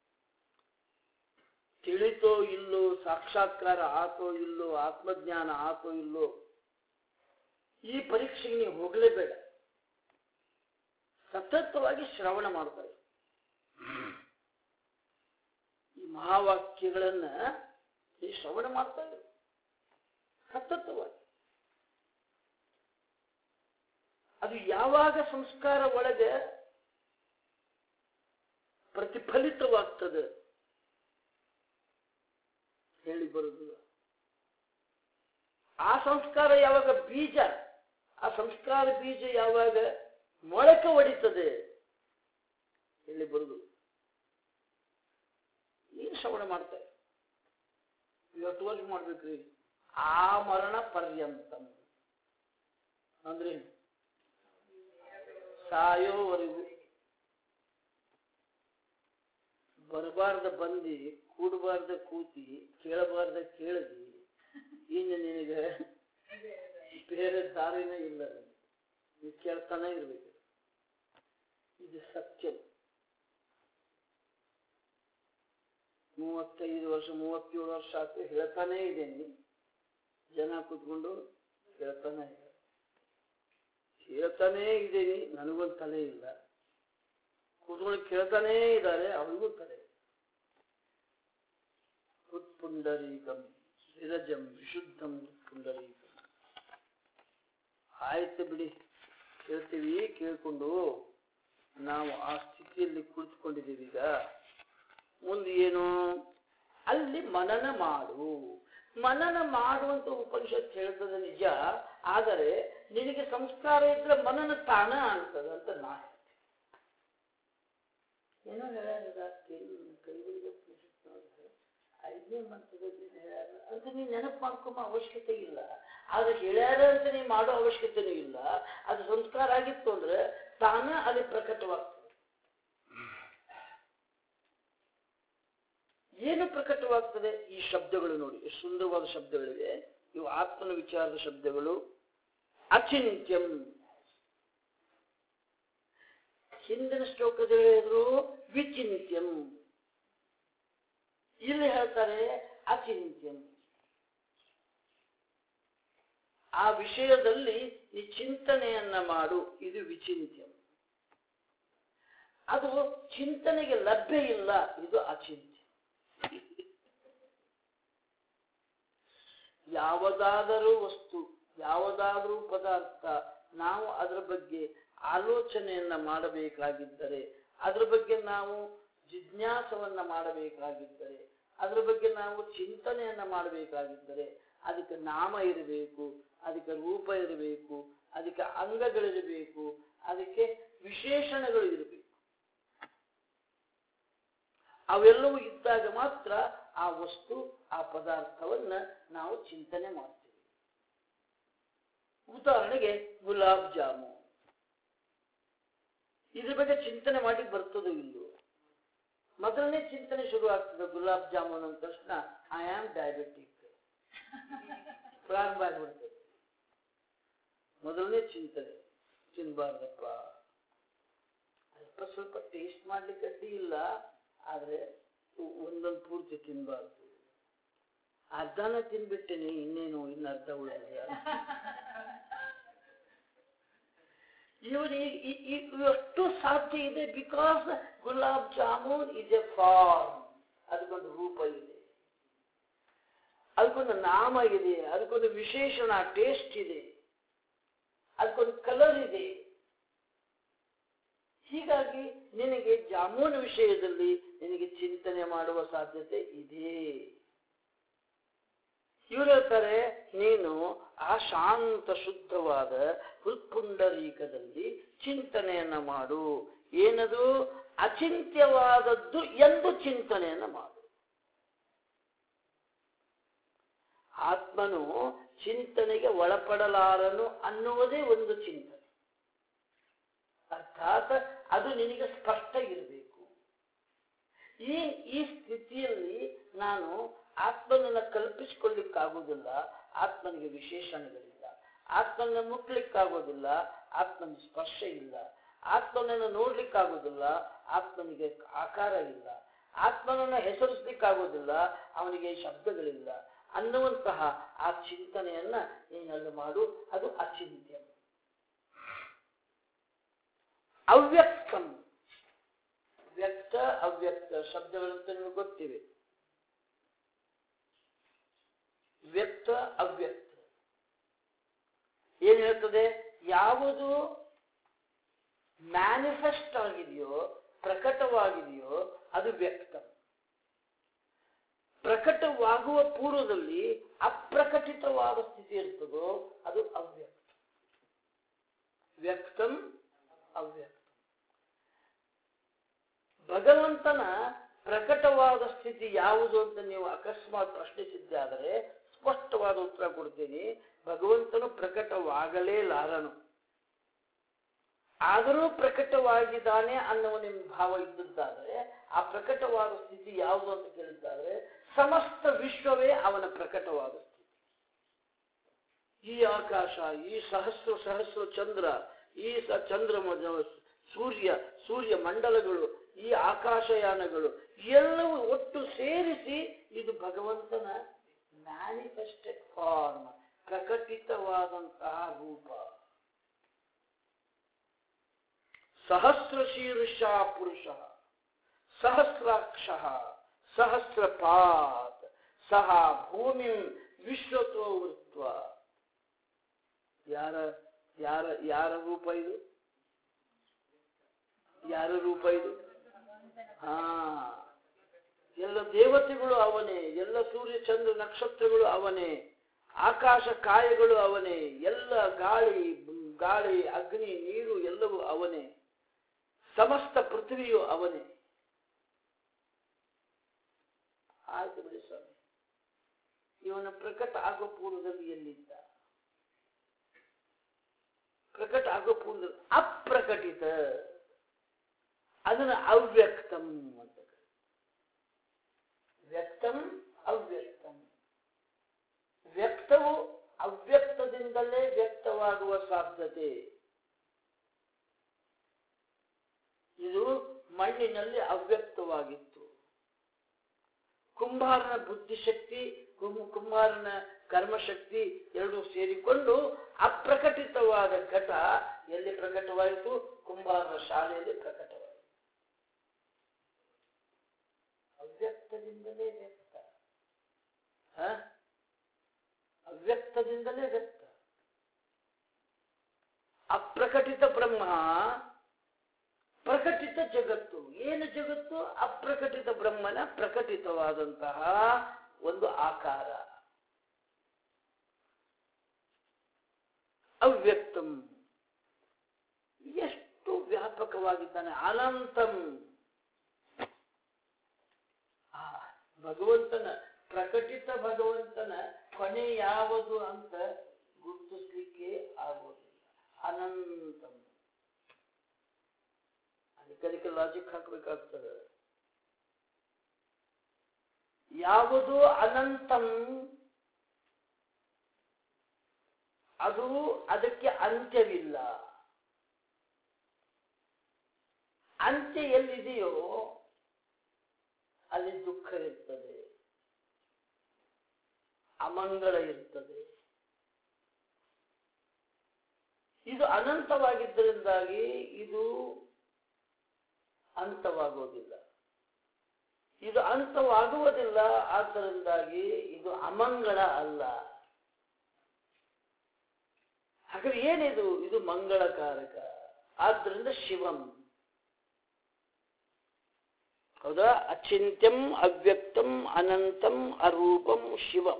ತಿಳಿತೋ ಇಲ್ಲೋ ಸಾಕ್ಷಾತ್ಕಾರ ಆತೋ ಇಲ್ಲೋ ಆತ್ಮಜ್ಞಾನ ಆತೋ ಇಲ್ಲೋ ಈ ಪರೀಕ್ಷೆಗೆ ನೀವು ಹೋಗಲೇಬೇಡ ಸತತವಾಗಿ ಶ್ರವಣ ಮಾಡ್ತಾರೆ ಈ ಮಹಾವಾಕ್ಯಗಳನ್ನ ಈ ಶ್ರವಣ ಮಾಡ್ತಾ ಇರು ಸತತವಾಗಿ ಅದು ಯಾವಾಗ ಸಂಸ್ಕಾರ ಒಳಗೆ ಪ್ರತಿಫಲಿತವಾಗ್ತದೆ ಹೇಳಿ ಬರುದಿಲ್ಲ ಆ ಸಂಸ್ಕಾರ ಯಾವಾಗ ಬೀಜ ಆ ಸಂಸ್ಕಾರ ಬೀಜ ಯಾವಾಗ ಮೊಳಕೆ ಹೊಡಿತದೆ ಹೇಳಿ ಬರುದು ಏನು ಶ್ರವಣ ಮಾಡ್ತಾರೆ ಇವತ್ತು ವರ್ಷ ಮಾಡ್ಬೇಕ್ರಿ ಆ ಮರಣ ಪರ್ಯಂತ ಅಂದ್ರೆ ಸಾಯೋವರೆಗೂ ಬರಬಾರ್ದ ಬಂದಿ ಕೂಡಬಾರ್ದ ಕೂತಿ ಕೇಳಬಾರ್ದ ಕೇಳದಿ ಇನ್ನು ನಿನಗೆ ಬೇರೆ ದಾರಿನೇ ಇಲ್ಲ ನೀವು ಕೇಳ್ತಾನೆ ಇರ್ಬೇಕು ಇದು ಸತ್ಯ ಮೂವತ್ತೈದು ವರ್ಷ ಮೂವತ್ತೇಳು ವರ್ಷ ಆಯ್ತು ಹೇಳ್ತಾನೇ ಇದ್ದೇನೆ ಜನ ಕೂತ್ಕೊಂಡು ಹೇಳ್ತಾನೆ ಇದೆ ಹೇಳ್ತಾನೇ ಇದ್ದೀನಿ ನನಗೊಂದು ತಲೆ ಇಲ್ಲ ಕೂತ್ಕೊಂಡು ಕೇಳ್ತಾನೇ ಇದ್ದಾರೆ ಅವರಿಗೂ ತಲೆ ಉತ್ಪುಂಡರೀಕಂ ವಿರಜಂ ವಿಶುದ್ಧಂ ಪುಂಡರೀಕಂ ಆಯ್ತು ಬಿಡಿ ಕೇಳ್ತೀವಿ ಕೇಳ್ಕೊಂಡು ನಾವು ಆ ಸ್ಥಿತಿಯಲ್ಲಿ ಕುಳಿತುಕೊಂಡಿದ್ದೀವಿ ಈಗ ಮುಂದೆ ಏನು ಅಲ್ಲಿ ಮನನ ಮಾಡು ಮನನ ಮಾಡುವಂತ ಉಪನಿಷತ್ ಹೇಳ್ತದೆ ನಿಜ ಆದರೆ ನಿನಗೆ ಸಂಸ್ಕಾರ ಇದ್ರೆ ಮನನ ತಾನ ಆಗ್ತದೆ ಅಂತ ನಾ ಏನೋ ಹೇಳ್ಯಾರ ಕೈಗಳಿಗೆ ಐದನೇ ಮಂತ್ರದಲ್ಲಿ ಹೇಳ್ಯಾರ ಅಂತ ನೀನು ನೆನಪು ಮಾಡ್ಕೊಂಬ ಅವಶ್ಯಕತೆ ಇಲ್ಲ ಆದ್ರೆ ಹೇಳ್ಯಾರ ಅಂತ ನೀ ಮಾಡೋ ಅವಶ್ಯಕತೆನೂ ಇಲ್ಲ ಅದು ಸಂಸ್ಕಾರ ಆಗಿತ್ತು ಅಂದ್ರೆ ತಾನ ಅಲ್ಲಿ ಪ್ರಕಟವಾಗ್ತದೆ ಏನು ಪ್ರಕಟವಾಗ್ತದೆ ಈ ಶಬ್ದಗಳು ನೋಡಿ ಎಷ್ಟು ಸುಂದರವಾದ ಶಬ್ದಗಳಿವೆ ಇವು ಆತ್ಮನ ವಿಚಾರದ ಶಬ್ದಗಳು ಅಚಿಂತ್ಯಂ ಹಿಂದಿನ ಶ್ಲೋಕದಲ್ಲಿ ಹೇಳಿದ್ರು ವಿಚಿಂತ್ಯಂ ಇಲ್ಲಿ ಹೇಳ್ತಾರೆ ಅಚಿಂತ್ಯಂ ಆ ವಿಷಯದಲ್ಲಿ ನೀ ಚಿಂತನೆಯನ್ನ ಮಾಡು ಇದು ವಿಚಿಂತ್ಯಂ ಅದು ಚಿಂತನೆಗೆ ಲಭ್ಯ ಇಲ್ಲ ಇದು ಅಚಿಂತ್ಯ ಯಾವುದಾದರೂ ವಸ್ತು ಯಾವುದಾದರೂ ಪದಾರ್ಥ ನಾವು ಅದರ ಬಗ್ಗೆ ಆಲೋಚನೆಯನ್ನ ಮಾಡಬೇಕಾಗಿದ್ದರೆ ಅದರ ಬಗ್ಗೆ ನಾವು ಜಿಜ್ಞಾಸವನ್ನ ಮಾಡಬೇಕಾಗಿದ್ದರೆ ಅದರ ಬಗ್ಗೆ ನಾವು ಚಿಂತನೆಯನ್ನ ಮಾಡಬೇಕಾಗಿದ್ದರೆ ಅದಕ್ಕೆ ನಾಮ ಇರಬೇಕು ಅದಕ್ಕೆ ರೂಪ ಇರಬೇಕು ಅದಕ್ಕೆ ಅಂಗಗಳಿರಬೇಕು ಅದಕ್ಕೆ ವಿಶೇಷಣಗಳು ಇರಬೇಕು ಅವೆಲ್ಲವೂ ಇದ್ದಾಗ ಮಾತ್ರ ಆ ವಸ್ತು ಆ ಪದಾರ್ಥವನ್ನ ನಾವು ಚಿಂತನೆ ಮಾಡ್ತೀವಿ ಉದಾಹರಣೆಗೆ ಗುಲಾಬ್ ಜಾಮೂನ್ ಇದ್ರ ಬಗ್ಗೆ ಚಿಂತನೆ ಮಾಡಿ ಬರ್ತದೋ ಇಲ್ಲೋ ಮೊದಲನೇ ಚಿಂತನೆ ಶುರು ಆಗ್ತದೆ ಗುಲಾಬ್ ಜಾಮೂನ್ ಅಂದ ತಕ್ಷಣ ಐ ಆಮ್ ಡಯಾಬಿಟಿಕ್ ಪ್ರಾರಂಭ ಆಗ್ಬಿಡ್ತದೆ ಮೊದಲನೇ ಚಿಂತನೆ ತಿನ್ಬಾರ್ದಪ್ಪ ಅಲ್ಪ ಸ್ವಲ್ಪ ಟೇಸ್ಟ್ ಮಾಡ್ಲಿಕ್ಕೆ ಅಡ್ಡಿ ಇಲ್ಲ ಆದ್ರೆ ಒಂದೊಂದು ಪೂರ್ತಿ ತಿನ್ಬಾರ್ದು ಅರ್ಧನ ತಿನ್ಬಿಟ್ಟೇನೆ ಇನ್ನೇನು ಇನ್ನು ಅರ್ಧ ಉಳಿದಿದೆ ಇವರು ಎಷ್ಟು ಸಾಧ್ಯ ಇದೆ because gulab jamun is a form ಅದಕ್ಕೊಂದು ರೂಪ ಇದೆ ಅದಕ್ಕೊಂದು ನಾಮ ಇದೆ ಅದಕ್ಕೊಂದು ವಿಶೇಷಣ ಟೇಸ್ಟ್ ಇದೆ ಅದಕ್ಕೊಂದು ಕಲರ್ ಇದೆ ಹೀಗಾಗಿ ನಿನಗೆ ಜಾಮೂನ್ ವಿಷಯದಲ್ಲಿ ನಿನಗೆ ಚಿಂತನೆ ಮಾಡುವ ಸಾಧ್ಯತೆ ಇದೆ ಇವರು ಹೇಳ್ತಾರೆ ನೀನು ಆ ಶಾಂತ ಶುದ್ಧವಾದ ಹೃತ್ಪುಂಡರೀಕದಲ್ಲಿ ಚಿಂತನೆಯನ್ನ ಮಾಡು ಏನದು ಅಚಿಂತ್ಯವಾದದ್ದು ಎಂದು ಚಿಂತನೆಯನ್ನ ಮಾಡು ಆತ್ಮನು ಚಿಂತನೆಗೆ ಒಳಪಡಲಾರನು ಅನ್ನುವುದೇ ಒಂದು ಚಿಂತನೆ ಅರ್ಥಾತ್ ಅದು ನಿನಗೆ ಸ್ಪಷ್ಟ ಇರಬೇಕು ಈ ಈ ಸ್ಥಿತಿಯಲ್ಲಿ ನಾನು ಆತ್ಮನನ್ನ ಕಲ್ಪಿಸಿಕೊಳ್ಳಿಕ್ಕಾಗುವುದಿಲ್ಲ ಆತ್ಮನಿಗೆ ವಿಶೇಷಣಗಳಿಲ್ಲ ಆತ್ಮನ ಮುಟ್ಲಿಕ್ಕಾಗೋದಿಲ್ಲ ಆತ್ಮನ ಸ್ಪರ್ಶ ಇಲ್ಲ ಆತ್ಮನನ್ನು ನೋಡ್ಲಿಕ್ಕಾಗೋದಿಲ್ಲ ಆತ್ಮನಿಗೆ ಆಕಾರ ಇಲ್ಲ ಆತ್ಮನನ್ನು ಹೆಸರಿಸ್ಲಿಕ್ಕಾಗೋದಿಲ್ಲ ಅವನಿಗೆ ಶಬ್ದಗಳಿಲ್ಲ ಅನ್ನುವಂತಹ ಆ ಚಿಂತನೆಯನ್ನ ನೀನಲ್ಲಿ ಮಾಡು ಅದು ಅಚಿಂತ್ಯ ಅವ್ಯಕ್ತಂ ವ್ಯಕ್ತ ಅವ್ಯಕ್ತ ಶಬ್ದಗಳಂತ ನಿಮಗೆ ಗೊತ್ತಿವೆ ವ್ಯಕ್ತ ಅವ್ಯಕ್ತ ಏನ್ ಹೇಳ್ತದೆ ಯಾವುದು ಮ್ಯಾನಿಫೆಸ್ಟ್ ಆಗಿದೆಯೋ ಪ್ರಕಟವಾಗಿದೆಯೋ ಅದು ವ್ಯಕ್ತ ಪ್ರಕಟವಾಗುವ ಪೂರ್ವದಲ್ಲಿ ಅಪ್ರಕಟಿತವಾದ ಸ್ಥಿತಿ ಇರ್ತದೋ ಅದು ಅವ್ಯಕ್ತ ವ್ಯಕ್ತಂ ಅವ್ಯಕ್ತ ಭಗವಂತನ ಪ್ರಕಟವಾದ ಸ್ಥಿತಿ ಯಾವುದು ಅಂತ ನೀವು ಅಕಸ್ಮಾತ್ ಪ್ರಶ್ನಿಸಿದ್ದಾದರೆ ಸ್ಪಷ್ಟವಾದ ಉತ್ತರ ಕೊಡ್ತೀನಿ ಭಗವಂತನು ಪ್ರಕಟವಾಗಲೇಲಾರನು ಆದರೂ ಪ್ರಕಟವಾಗಿದ್ದಾನೆ ಅನ್ನುವ ನಿಮ್ಮ ಭಾವ ಇದ್ದದ್ದಾದರೆ ಆ ಪ್ರಕಟವಾದ ಸ್ಥಿತಿ ಯಾವುದು ಅಂತ ಕೇಳಿದ್ದಾದರೆ ಸಮಸ್ತ ವಿಶ್ವವೇ ಅವನ ಪ್ರಕಟವಾದ ಸ್ಥಿತಿ ಈ ಆಕಾಶ ಈ ಸಹಸ್ರ ಸಹಸ್ರ ಚಂದ್ರ ಈ ಸ ಚಂದ್ರ ಸೂರ್ಯ ಸೂರ್ಯ ಮಂಡಲಗಳು ಈ ಆಕಾಶಯಾನಗಳು ಎಲ್ಲವೂ ಒಟ್ಟು ಸೇರಿಸಿ ಇದು ಭಗವಂತನ ಮ್ಯಾನಿಫೆಸ್ಟೆಡ್ ಫಾರ್ಮ್ ಪ್ರಕಟಿತವಾದಂತಹ ರೂಪ ಸಹಸ್ರ ಶೀರ್ಷ ಪುರುಷ ಸಹಸ್ರಾಕ್ಷ ಸಹಸ್ರಪಾತ್ ಸಹ ಭೂಮಿ ವಿಶ್ವತೋ ವೃತ್ವ ಯಾರ ಯಾರ ಯಾರ ರೂಪ ಇದು ಯಾರ ರೂಪ ಇದು ಹಾ ಎಲ್ಲ ದೇವತೆಗಳು ಅವನೇ ಎಲ್ಲ ಸೂರ್ಯ ಚಂದ್ರ ನಕ್ಷತ್ರಗಳು ಅವನೇ ಆಕಾಶ ಕಾಯಗಳು ಅವನೇ ಎಲ್ಲ ಗಾಳಿ ಗಾಳಿ ಅಗ್ನಿ ನೀರು ಎಲ್ಲವೂ ಅವನೇ ಸಮಸ್ತ ಪೃಥ್ವಿಯು ಅವನೇ ಆಯ್ತು ಬಿಡಿ ಸ್ವಾಮಿ ಇವನ ಪ್ರಕಟ ಆಗೋ ಪೂರ್ವದಲ್ಲಿ ಎಲ್ಲಿದ್ದ ಪ್ರಕಟ ಆಗೋ ಪೂರ್ವದಲ್ಲಿ ಅಪ್ರಕಟಿತ ಅದನ್ನ ಅವ್ಯಕ್ತಂ ಅಂತ ವ್ಯಕ್ತಂ ಅವ್ಯಕ್ತಂ ವ್ಯಕ್ತವು ಅವ್ಯಕ್ತದಿಂದಲೇ ವ್ಯಕ್ತವಾಗುವ ಸಾಧ್ಯತೆ ಇದು ಮಣ್ಣಿನಲ್ಲಿ ಅವ್ಯಕ್ತವಾಗಿತ್ತು ಕುಂಬಾರನ ಬುದ್ಧಿಶಕ್ತಿ ಕುಂ- ಕುಂಬಾರನ ಕರ್ಮಶಕ್ತಿ ಎರಡು ಸೇರಿಕೊಂಡು ಅಪ್ರಕಟಿತವಾದ ಘಟ ಎಲ್ಲಿ ಪ್ರಕಟವಾಯಿತು ಕುಂಬಾರನ ಶಾಲೆಯಲ್ಲಿ ಪ್ರಕಟವಾಯಿತು ಅವ್ಯಕ್ತದಿಂದಲೇ ವ್ಯಕ್ತ ಹ? ಅವ್ಯಕ್ತದಿಂದಲೇ ವ್ಯಕ್ತ ಅಪ್ರಕಟಿತ ಬ್ರಹ್ಮ ಪ್ರಕಟಿತ ಜಗತ್ತು ಏನು ಜಗತ್ತು ಅಪ್ರಕಟಿತ ಬ್ರಹ್ಮನ ಪ್ರಕಟಿತವಾದಂತಹ ಒಂದು ಆಕಾರ ಅವ್ಯಕ್ತಂ ಎಷ್ಟು ವ್ಯಾಪಕವಾಗಿದ್ದಾನೆ ಅನಂತಂ ಆ, ಭಗವಂತನ ಪ್ರಕಟಿತ ಭಗವಂತನ ಕೊನೆ ಯಾವುದು ಅಂತ ಗುರುತಿಸ್ಲಿಕ್ಕೆ ಆಗೋದಿಲ್ಲ ಅನಂತಂ ಅದಕ್ಕೆ ಅದಕ್ಕೆ ಲಾಜಿಕ್ ಹಾಕ್ಬೇಕಾಗ್ತದೆ ಯಾವುದು ಅನಂತಂ ಅದು ಅದಕ್ಕೆ ಅಂತ್ಯವಿಲ್ಲ ಅಂತ್ಯ ಎಲ್ಲಿದೆಯೋ ಅಲ್ಲಿ ದುಃಖ ಇರ್ತದೆ ಅಮಂಗಳ ಇರ್ತದೆ ಇದು ಅನಂತವಾಗಿದ್ದರಿಂದಾಗಿ ಇದು ಅಂತವಾಗೋದಿಲ್ಲ ಇದು ಅಂತವಾಗುವುದಿಲ್ಲ ಆದ್ದರಿಂದಾಗಿ ಇದು ಅಮಂಗಳ ಅಲ್ಲ ಹಾಗಾದ್ರೆ ಏನಿದು ಇದು ಮಂಗಳಕಾರಕ ಆದ್ರಿಂದ ಶಿವಂ ಹೌದಾ ಅಚಿಂತ್ಯಂ ಅವ್ಯಕ್ತಂ ಅನಂತಂ ಅರೂಪಂ ಶಿವಂ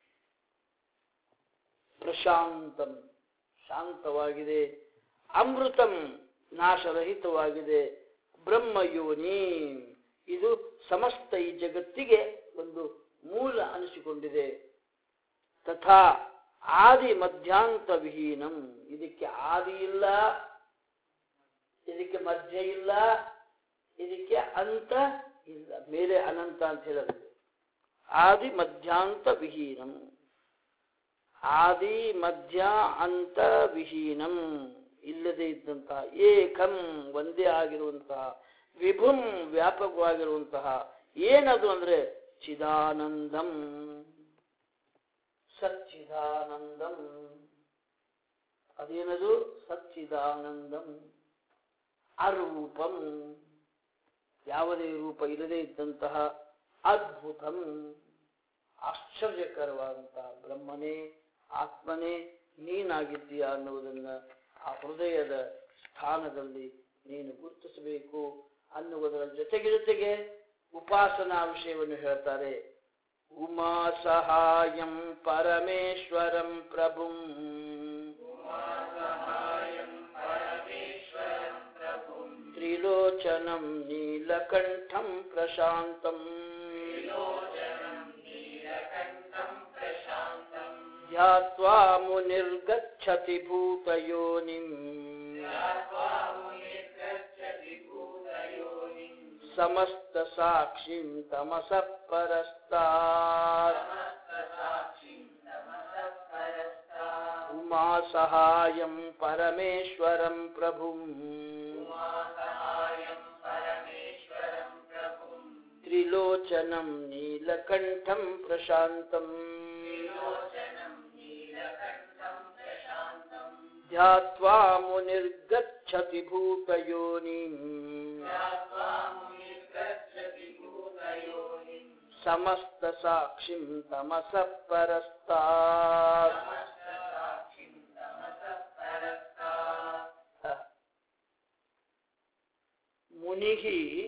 ಪ್ರಶಾಂತಂ ಶಾಂತವಾಗಿದೆ ಅಮೃತಂ ನಾಶರಹಿತವಾಗಿದೆ ಬ್ರಹ್ಮಯೋನಿ ಇದು ಸಮಸ್ತ ಈ ಜಗತ್ತಿಗೆ ಒಂದು ಮೂಲ ಅನಿಸಿಕೊಂಡಿದೆ ತಥಾ ಆದಿ ಮಧ್ಯಾಂತ ವಿಹೀನಂ ಇದಕ್ಕೆ ಆದಿ ಇಲ್ಲ ಇದಕ್ಕೆ ಮಧ್ಯ ಇಲ್ಲ ಇದಕ್ಕೆ ಅಂತ ಇಲ್ಲ ಮೇಲೆ ಅನಂತ ಅಂತ ಹೇಳೋದು ಆದಿ ಮಧ್ಯಾಂತ ವಿಹೀನಂ ಆದಿ ಮಧ್ಯ ಅಂತ ವಿಹೀನಂ ಇಲ್ಲದೆ ಇದ್ದಂತಹ ಏಕಂ ಒಂದೇ ಆಗಿರುವಂತಹ ವಿಭುಂ ವ್ಯಾಪಕವಾಗಿರುವಂತಹ ಏನದು ಅಂದ್ರೆ ಚಿದಾನಂದಂ ಸಚ್ಚಿದಾನಂದಂ ಅದೇನದು ಸಚ್ಚಿದಾನಂದಂ ಅರೂಪಂ ಯಾವುದೇ ರೂಪ ಇಲ್ಲದೆ ಇದ್ದಂತಹ ಅದ್ಭುತಂ ಆಶ್ಚರ್ಯಕರವಾದಂತಹ ಬ್ರಹ್ಮನೇ ಆತ್ಮನೇ ನೀನಾಗಿದ್ದೀಯ ಅನ್ನುವುದನ್ನ ಆ ಹೃದಯದ ಸ್ಥಾನದಲ್ಲಿ ನೀನು ಗುರುತಿಸಬೇಕು ಅನ್ನುವುದರ ಜೊತೆಗೆ ಜೊತೆಗೆ ಉಪಾಸನಾ ವಿಷಯವನ್ನು ಹೇಳ್ತಾರೆ ಉಮಾ ಸಹಾಯಂ ಪರಮೇಶ್ವರಂ ಪ್ರಭುಂ ತ್ರಿಲೋಚನಂ ನೀಲಕಂಠಂ ಪ್ರಶಾಂತಂ ಧ್ಯಾತ್ವಾ ಮುನಿರ್ಗಚ್ಚತಿ ಭೂತಯೋನಿಂ ಸಮಸ್ತ ಸಾಕ್ಷಿಂ ತಮಸಃ ಪರಸ್ತಾತ್ ಉಮಾ ಸಹಾಯಂ ಪರಮೇಶ್ವರಂ ಪ್ರಭುಂ ತ್ರಿಲೋಚನಂ ನೀಲಕಂಠಂ ಪ್ರಶಾಂತಂ ಧ್ಯಾತ್ವಾ ಮುನಿರ್ಗಚ್ಚತಿ ಭೂತಯೋನಿಂ ಸಮಸ್ತ ಸಾಕ್ಷಿಂ ತಮಸಃ ಪರಸ್ತಾತ್ ಮುನಿಃ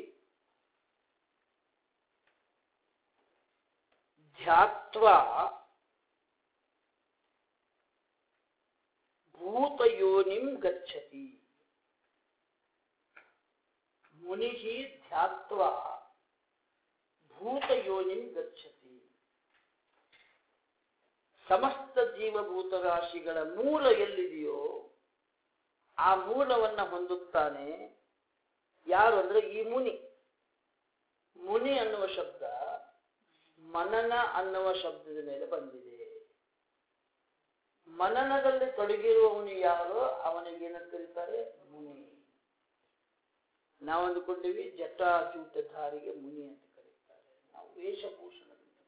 ಧ್ಯಾತ್ವಾ ಭೂತಯೋನಿಂ ಗಚ್ಚತಿ ಮುನಿಃ ಧ್ಯಾತ್ವಾ ಭೂತಯೋನಿಂ ಗಚ್ಚತಿ ಸಮಸ್ತ ಜೀವಭೂತ ರಾಶಿಗಳ ಮೂಲ ಎಲ್ಲಿದೆಯೋ ಆ ಮೂಲವನ್ನ ಹೊಂದುತ್ತಾನೆ ಯಾರು ಅಂದ್ರೆ ಈ ಮುನಿ ಮುನಿ ಅನ್ನುವ ಶಬ್ದ ಮನನ ಅನ್ನುವ ಶಬ್ದದ ಮೇಲೆ ಬಂದಿದೆ ಮನನದಲ್ಲಿ ತೊಡಗಿರುವವನು ಯಾರೋ ಅವನಿಗೆ ಏನಂತ ಕರೀತಾರೆ ಮುನಿ ನಾವು ಅಂದುಕೊಂಡಿವಿ ಜಟಾಜೂಟಧಾರಿಗೆ ಮುನಿ ಅಂತ ಕರೀತಾರೆ ನಾವು ವೇಷಭೂಷಣದಿಂದ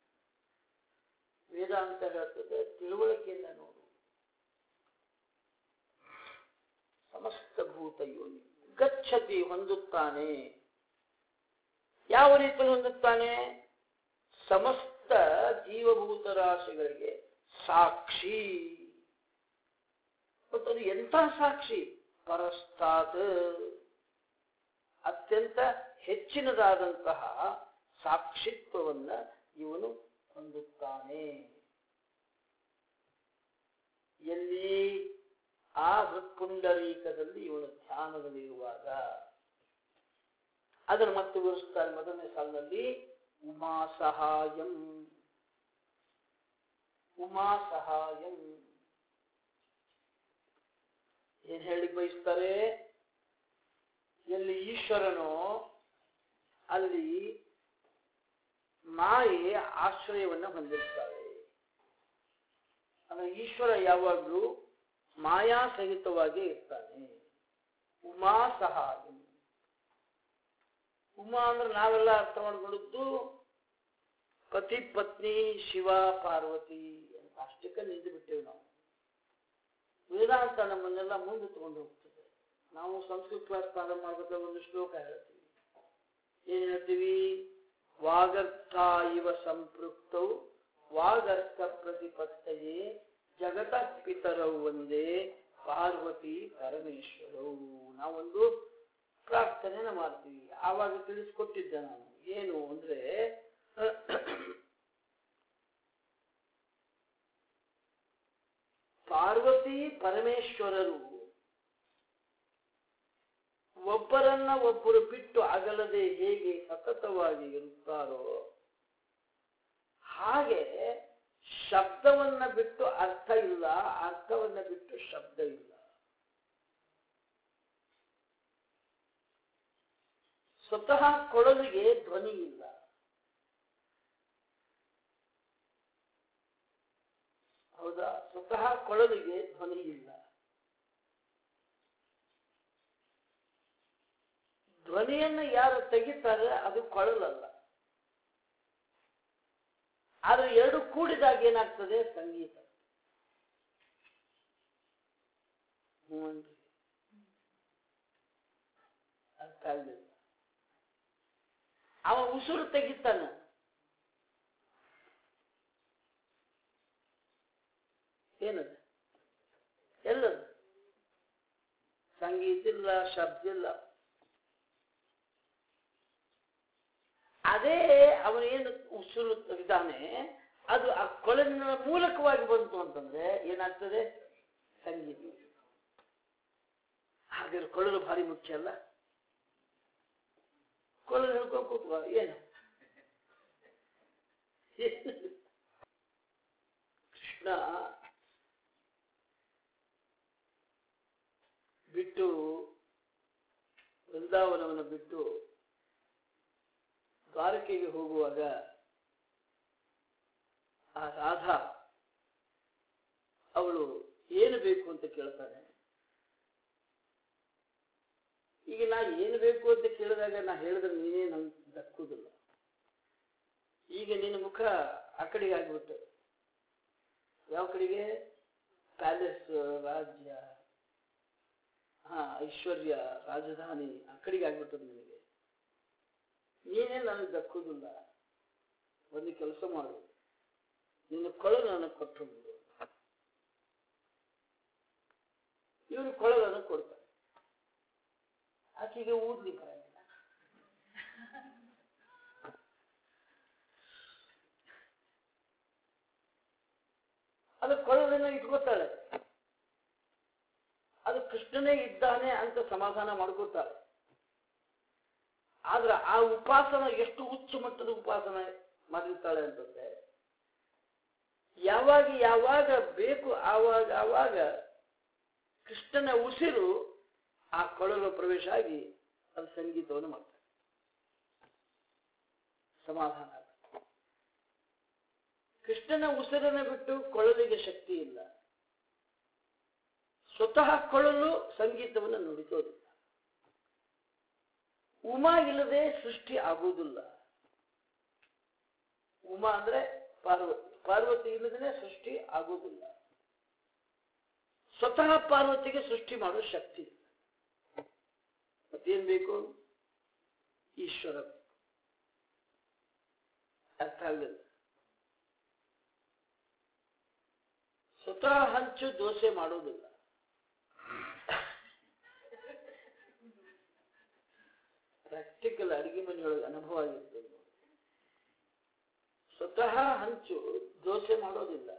ವೇದಾಂತ ಹೇಳ್ತದೆ ತಿಳುವಳಿಕೆಯಿಂದ ನೋಡು ಸಮಸ್ತ ಭೂತ ಯೋನಿ ಗಚ್ಚತಿ ಹೊಂದುತ್ತಾನೆ ಯಾವ ರೀತಿಯಲ್ಲಿ ಹೊಂದುತ್ತಾನೆ ಸಮಸ್ತ ಜೀವಭೂತ ರಾಶಿಗಳಿಗೆ ಸಾಕ್ಷಿ ಮತ್ತು ಅದು ಎಂಥ ಸಾಕ್ಷಿ ಪರಸ್ತಾತ್ ಅತ್ಯಂತ ಹೆಚ್ಚಿನದಾದಂತಹ ಸಾಕ್ಷಿತ್ವವನ್ನ ಇವನು ಹೊಂದುತ್ತಾನೆ ಎಲ್ಲಿ ಆ ಹೃತ್ಪುಂಡರೀಕದಲ್ಲಿ ಇವನು ಧ್ಯಾನದಲ್ಲಿರುವಾಗ ಅದನ್ನು ಮತ್ತೆ ವಿವರಿಸ್ತಾರೆ ಮೊದಲನೇ ಸಾಲಿನಲ್ಲಿ ಉಮಾ ಸಹಾಯಂ ಉಮಾ ಸಹಾಯಂ ಏನ್ ಹೇಳಿ ಬಯಸ್ತಾರೆ ಎಲ್ಲಿ ಈಶ್ವರನೋ ಅಲ್ಲಿ ಮಾಯೆ ಆಶ್ರಯವನ್ನ ಹೊಂದಿರ್ತಾಳೆ ಅಂದ್ರೆ ಈಶ್ವರ ಯಾವಾಗಲೂ ಮಾಯಾ ಸಹಿತವಾಗಿ ಇರ್ತಾನೆ ಉಮಾ ಸಹಾಯ ಉಮಾ ಅಂದ್ರೆ ನಾವೆಲ್ಲ ಅರ್ಥ ಮಾಡ್ಕೊಳ್ಳುದು ಪತಿ ಪತ್ನಿ ಶಿವ ಪಾರ್ವತಿ ಅಂತ ಅಷ್ಟಕ್ಕೆ ನಿಂತು ಬಿಟ್ಟೇವೆ ನಾವು ವೇದಾಂತ ನಮ್ಮನ್ನೆಲ್ಲ ಮುಂದೆ ತಗೊಂಡು ಹೋಗ್ತದೆ ನಾವು ಸಂಸ್ಕೃತ ಕ್ಲಾಸ್ ಪ್ರಾರಂಭ ಮಾಡ್ಬೇಕಾದ್ರೆ ಒಂದು ಶ್ಲೋಕ ಹೇಳ್ತೀವಿ ಏನ್ ಹೇಳ್ತೀವಿ ವಾಗರ್ಥ ಇವ ಸಂಪೃಕ್ತೌ ವಾಗರ್ಥ ಪ್ರತಿಪತ್ತಯೇ ಜಗತ ಪಿತರವು ಒಂದೇ ಪಾರ್ವತಿ ಪರಮೇಶ್ವರವು ನಾವೊಂದು ಪ್ರಾರ್ಥನೆನ ಮಾಡ್ತೀವಿ ಆವಾಗ ತಿಳಿಸ್ಕೊಟ್ಟಿದ್ದೆ ನಾನು ಏನು ಅಂದ್ರೆ ಪಾರ್ವತಿ ಪರಮೇಶ್ವರರು ಒಬ್ಬರನ್ನ ಒಬ್ಬರು ಬಿಟ್ಟು ಅಗಲದೆ ಹೇಗೆ ಸತತವಾಗಿ ಇರುತ್ತಾರೋ ಹಾಗೆ ಶಬ್ದವನ್ನ ಬಿಟ್ಟು ಅರ್ಥ ಇಲ್ಲ ಅರ್ಥವನ್ನ ಬಿಟ್ಟು ಶಬ್ದ ಇಲ್ಲ ಸ್ವತಃ ಕೊಳಲಿಗೆ ಧ್ವನಿ ಇಲ್ಲ ಹೌದಾ ಸ್ವತಃ ಕೊಳಲಿಗೆ ಧ್ವನಿ ಇಲ್ಲ ಧ್ವನಿಯನ್ನು ಯಾರು ತೆಗಿತಾರೆ ಅದು ಕೊಳಲಲ್ಲ ಆದ್ರೆ ಎರಡು ಕೂಡಿದಾಗ ಏನಾಗ್ತದೆ ಸಂಗೀತ ಹ್ಞೂನ್ರಿ ಅರ್ಥ ಆಗಲಿಲ್ಲ ಅವ ಉಸಿರು ತೆಗಿತಾನ ಏನದು ಎಲ್ಲದು ಸಂಗೀತ ಇಲ್ಲ ಶಬ್ದ ಇಲ್ಲ ಅದೇ ಅವನೇನು ಉಸಿರು ತೆಗೆದಾನೆ ಅದು ಆ ಕೊಳಲಿನ ಮೂಲಕವಾಗಿ ಬಂತು ಅಂತಂದ್ರೆ ಏನಾಗ್ತದೆ ಸಂಗೀತ ಹಾಗಾದ್ರೆ ಕೊಳಲು ಭಾರಿ ಮುಖ್ಯ ಅಲ್ಲ ಕೊಳಲು ಹಿಡ್ಕೊಂಡು ಕೂತ್ಕೋ ಏನು ಕೃಷ್ಣ ಬಿಟ್ಟು ವೃಂದಾವನವನ್ನು ಬಿಟ್ಟು ದ್ವಾರಕೆಗೆ ಹೋಗುವಾಗ ಆ ರಾಧಾ ಅವಳು ಏನು ಬೇಕು ಅಂತ ಕೇಳ್ತಾನೆ ಈಗ ನಾ ಏನು ಬೇಕು ಅಂತ ಕೇಳಿದಾಗ ನಾ ಹೇಳಿದ್ರೆ ನೀನೇ ನಂಗೆ ದಕ್ಕುದಿಲ್ಲ ಈಗ ನಿನ್ನ ಮುಖ ಆ ಕಡೆಗೆ ಆಗ್ಬಿಟ್ಟು ಯಾವ ಕಡೆಗೆ ಪ್ಯಾಲೇಸ್ ರಾಜ್ಯ ಹಾ ಐಶ್ವರ್ಯ ರಾಜಧಾನಿ ಆ ಕಡೆಗೆ ಆಗ್ಬಿಟ್ಟದ ನಿನಗೆ ನೀನೇ ನನಗೆ ದಕ್ಕುದಿಲ್ಲ ಒಂದು ಕೆಲಸ ಮಾಡು ನಿನ್ನ ಕೊಳಲು ನನಗೆ ಕೊಟ್ಟು ಬಿಡು ಇವನು ಕೊಳಲನ್ನು ಕೊಡ್ತಾನೆ ಆಕೆಗೆ ಊದ್ಲಿ ಬರಂಗಿಲ್ಲ ಅದು ಕೊಳಲನ್ನ ಇಟ್ಕೋತಾಳೆ ಅದು ಕೃಷ್ಣನೇ ಇದ್ದಾನೆ ಅಂತ ಸಮಾಧಾನ ಮಾಡ್ಕೊತಾಳೆ ಆದ್ರೆ ಆ ಉಪಾಸನ ಎಷ್ಟು ಉಚ್ಚ ಮಟ್ಟದ ಉಪಾಸನ ಮಾಡಿರ್ತಾಳೆ ಅಂತಂದ್ರೆ ಯಾವಾಗ ಯಾವಾಗ ಬೇಕು ಆವಾಗ ಆವಾಗ ಕೃಷ್ಣನ ಉಸಿರು ಆ ಕೊಳಲು ಪ್ರವೇಶ ಆಗಿ ಅದು ಸಂಗೀತವನ್ನು ಮಾಡ್ತಾರೆ ಸಮಾಧಾನ ಆಗುತ್ತೆ. ಕೃಷ್ಣನ ಉಸಿರನ್ನು ಬಿಟ್ಟು ಕೊಳಲಿಗೆ ಶಕ್ತಿ ಇಲ್ಲ ಸ್ವತಃ ಕೊಳಲು ಸಂಗೀತವನ್ನು ನುಡಿಸೋದಿಲ್ಲ ಉಮಾ ಇಲ್ಲದೆ ಸೃಷ್ಟಿ ಆಗುವುದಿಲ್ಲ ಉಮಾ ಅಂದ್ರೆ ಪಾರ್ವತಿ ಪಾರ್ವತಿ ಇಲ್ಲದೇ ಸೃಷ್ಟಿ ಆಗುವುದಿಲ್ಲ ಸ್ವತಃ ಪಾರ್ವತಿಗೆ ಸೃಷ್ಟಿ ಮಾಡುವ ಶಕ್ತಿ ಇದೆ. ಮತ್ತೇನ್ ಬೇಕು ಈಶ್ವರ ಬೇಕು. ಅರ್ಥ ಆಗಲಿಲ್ಲ ಸ್ವತಃ ಹಂಚು ದೋಸೆ ಮಾಡುವುದಿಲ್ಲ ಪ್ರಾಕ್ಟಿಕಲ್ ಅಡಿಗೆ ಮನೆಯೊಳಗೆ ಅನುಭವ ಆಗಿರ್ತದೆ ಸ್ವತಃ ಹಂಚು ದೋಸೆ ಮಾಡೋದಿಲ್ಲ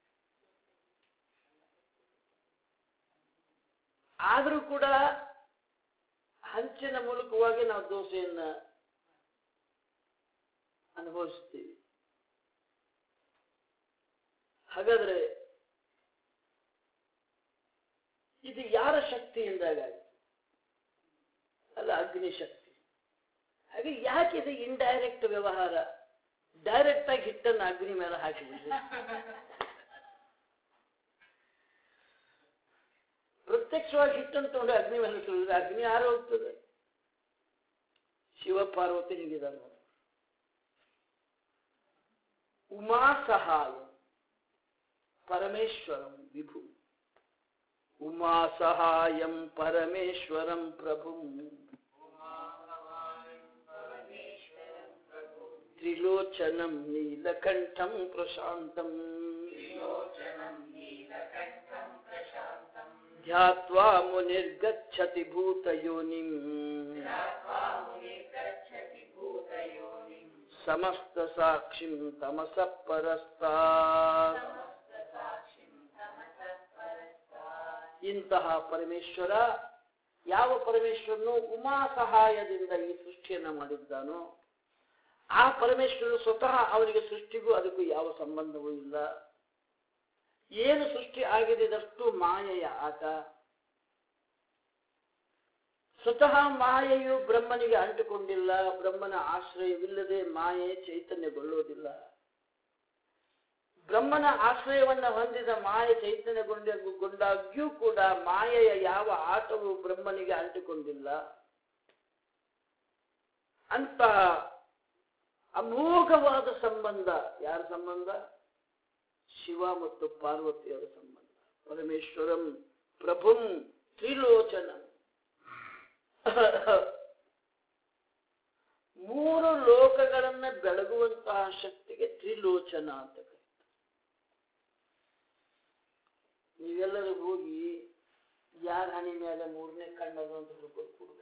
ಆದರೂ ಕೂಡ ಹಂಚಿನ ಮೂಲಕವಾಗಿ ನಾವು ದೋಸೆಯನ್ನ ಅನುಭವಿಸ್ತೀವಿ ಹಾಗಾದ್ರೆ ಇದು ಯಾರ ಶಕ್ತಿಯಿಂದಾಗಾಯ್ತು ಅಲ್ಲ ಅಗ್ನಿ ಶಕ್ತಿ ಹಾಗೆ ಯಾಕೆ ಇದು ಇಂಡೈರೆಕ್ಟ್ ವ್ಯವಹಾರ ಡೈರೆಕ್ಟ್ ಆಗಿ ಹಿಟ್ಟನ್ನು ಅಗ್ನಿ ಮೇಲೆ ಹಾಕಿಬಿಡ್ರಿ ಪ್ರತ್ಯಕ್ಷವಾಗಿ ಹಿಟ್ಟನ್ನು ತಗೊಂಡು ಅಗ್ನಿ ಮೇಲೆ ಇಟ್ಟಿದ್ರೆ ಅಗ್ನಿ ಯಾರು ಹೋಗ್ತದೆ ಶಿವ ಪಾರ್ವತಿ ಹಿಂಗಿದ್ದಾರೆ ನೋಡಿ. ಉಮಾ ಸಹಾಯ ಪರಮೇಶ್ವರಂ ವಿಭು ಉಮಾ ಸಹಾಯಂ ಪರಮೇಶ್ವರಂ ಪ್ರಭು ತ್ರಿಲೋಚನಂ ನೀಲಕಂಠಂ ಪ್ರಶಾಂತಂ ಧ್ಯಾತ್ವಾ ಮುನಿರ್ಗಚ್ಚತಿ ಭೂತಯೋನಿಂ ಸಮಸ್ತ ಸಾಕ್ಷಿಂ ತಮಸ ಪರಸ್ತಾತ್ ಇಂತಹ ಪರಮೇಶ್ವರ ಯಾವ ಪರಮೇಶ್ವರನು ಉಮಾ ಸಹಾಯದಿಂದ ಈ ಸೃಷ್ಟಿಯನ್ನ ಮಾಡಿದ್ದಾನೋ ಆ ಪರಮೇಶ್ವರನು ಸ್ವತಃ ಅವನಿಗೆ ಸೃಷ್ಟಿಗೂ ಅದಕ್ಕೂ ಯಾವ ಸಂಬಂಧವೂ ಇಲ್ಲ ಏನು ಸೃಷ್ಟಿ ಆಗಿದೆ ಇದಷ್ಟು ಮಾಯೆಯ ಆಟ ಸ್ವತಃ ಮಾಯೆಯು ಬ್ರಹ್ಮನಿಗೆ ಅಂಟುಕೊಂಡಿಲ್ಲ ಬ್ರಹ್ಮನ ಆಶ್ರಯವಿಲ್ಲದೆ ಮಾಯೆ ಚೈತನ್ಯಗೊಳ್ಳುವುದಿಲ್ಲ ಬ್ರಹ್ಮನ ಆಶ್ರಯವನ್ನ ಹೊಂದಿದ ಮಾಯೆ ಚೈತನ್ಯಗೊಂಡ ಗೊಂಡಾಗ್ಯೂ ಕೂಡ ಮಾಯೆಯ ಯಾವ ಆಟವು ಬ್ರಹ್ಮನಿಗೆ ಅಂಟಿಕೊಂಡಿಲ್ಲ ಅಂತಹ ಅಮೋಘವಾದ ಸಂಬಂಧ ಯಾರ ಸಂಬಂಧ ಶಿವ ಮತ್ತು ಪಾರ್ವತಿಯರ ಸಂಬಂಧ ಪರಮೇಶ್ವರಂ ಪ್ರಭುಂ ತ್ರಿಲೋಚನ ಮೂರು ಲೋಕಗಳನ್ನ ಬೆಳಗುವಂತಹ ಶಕ್ತಿಗೆ ತ್ರಿಲೋಚನ ಅಂತ ಕರೀತಾರೆ ನೀವೆಲ್ಲರೂ ಹೋಗಿ ಯಾರ ಹಣಿ ಮೇಲೆ ಮೂರನೇ ಕಣ್ಣದು ಅಂತ ತಿಳ್ಕೊಂಡು ಕೂಡ್ಬೇಕು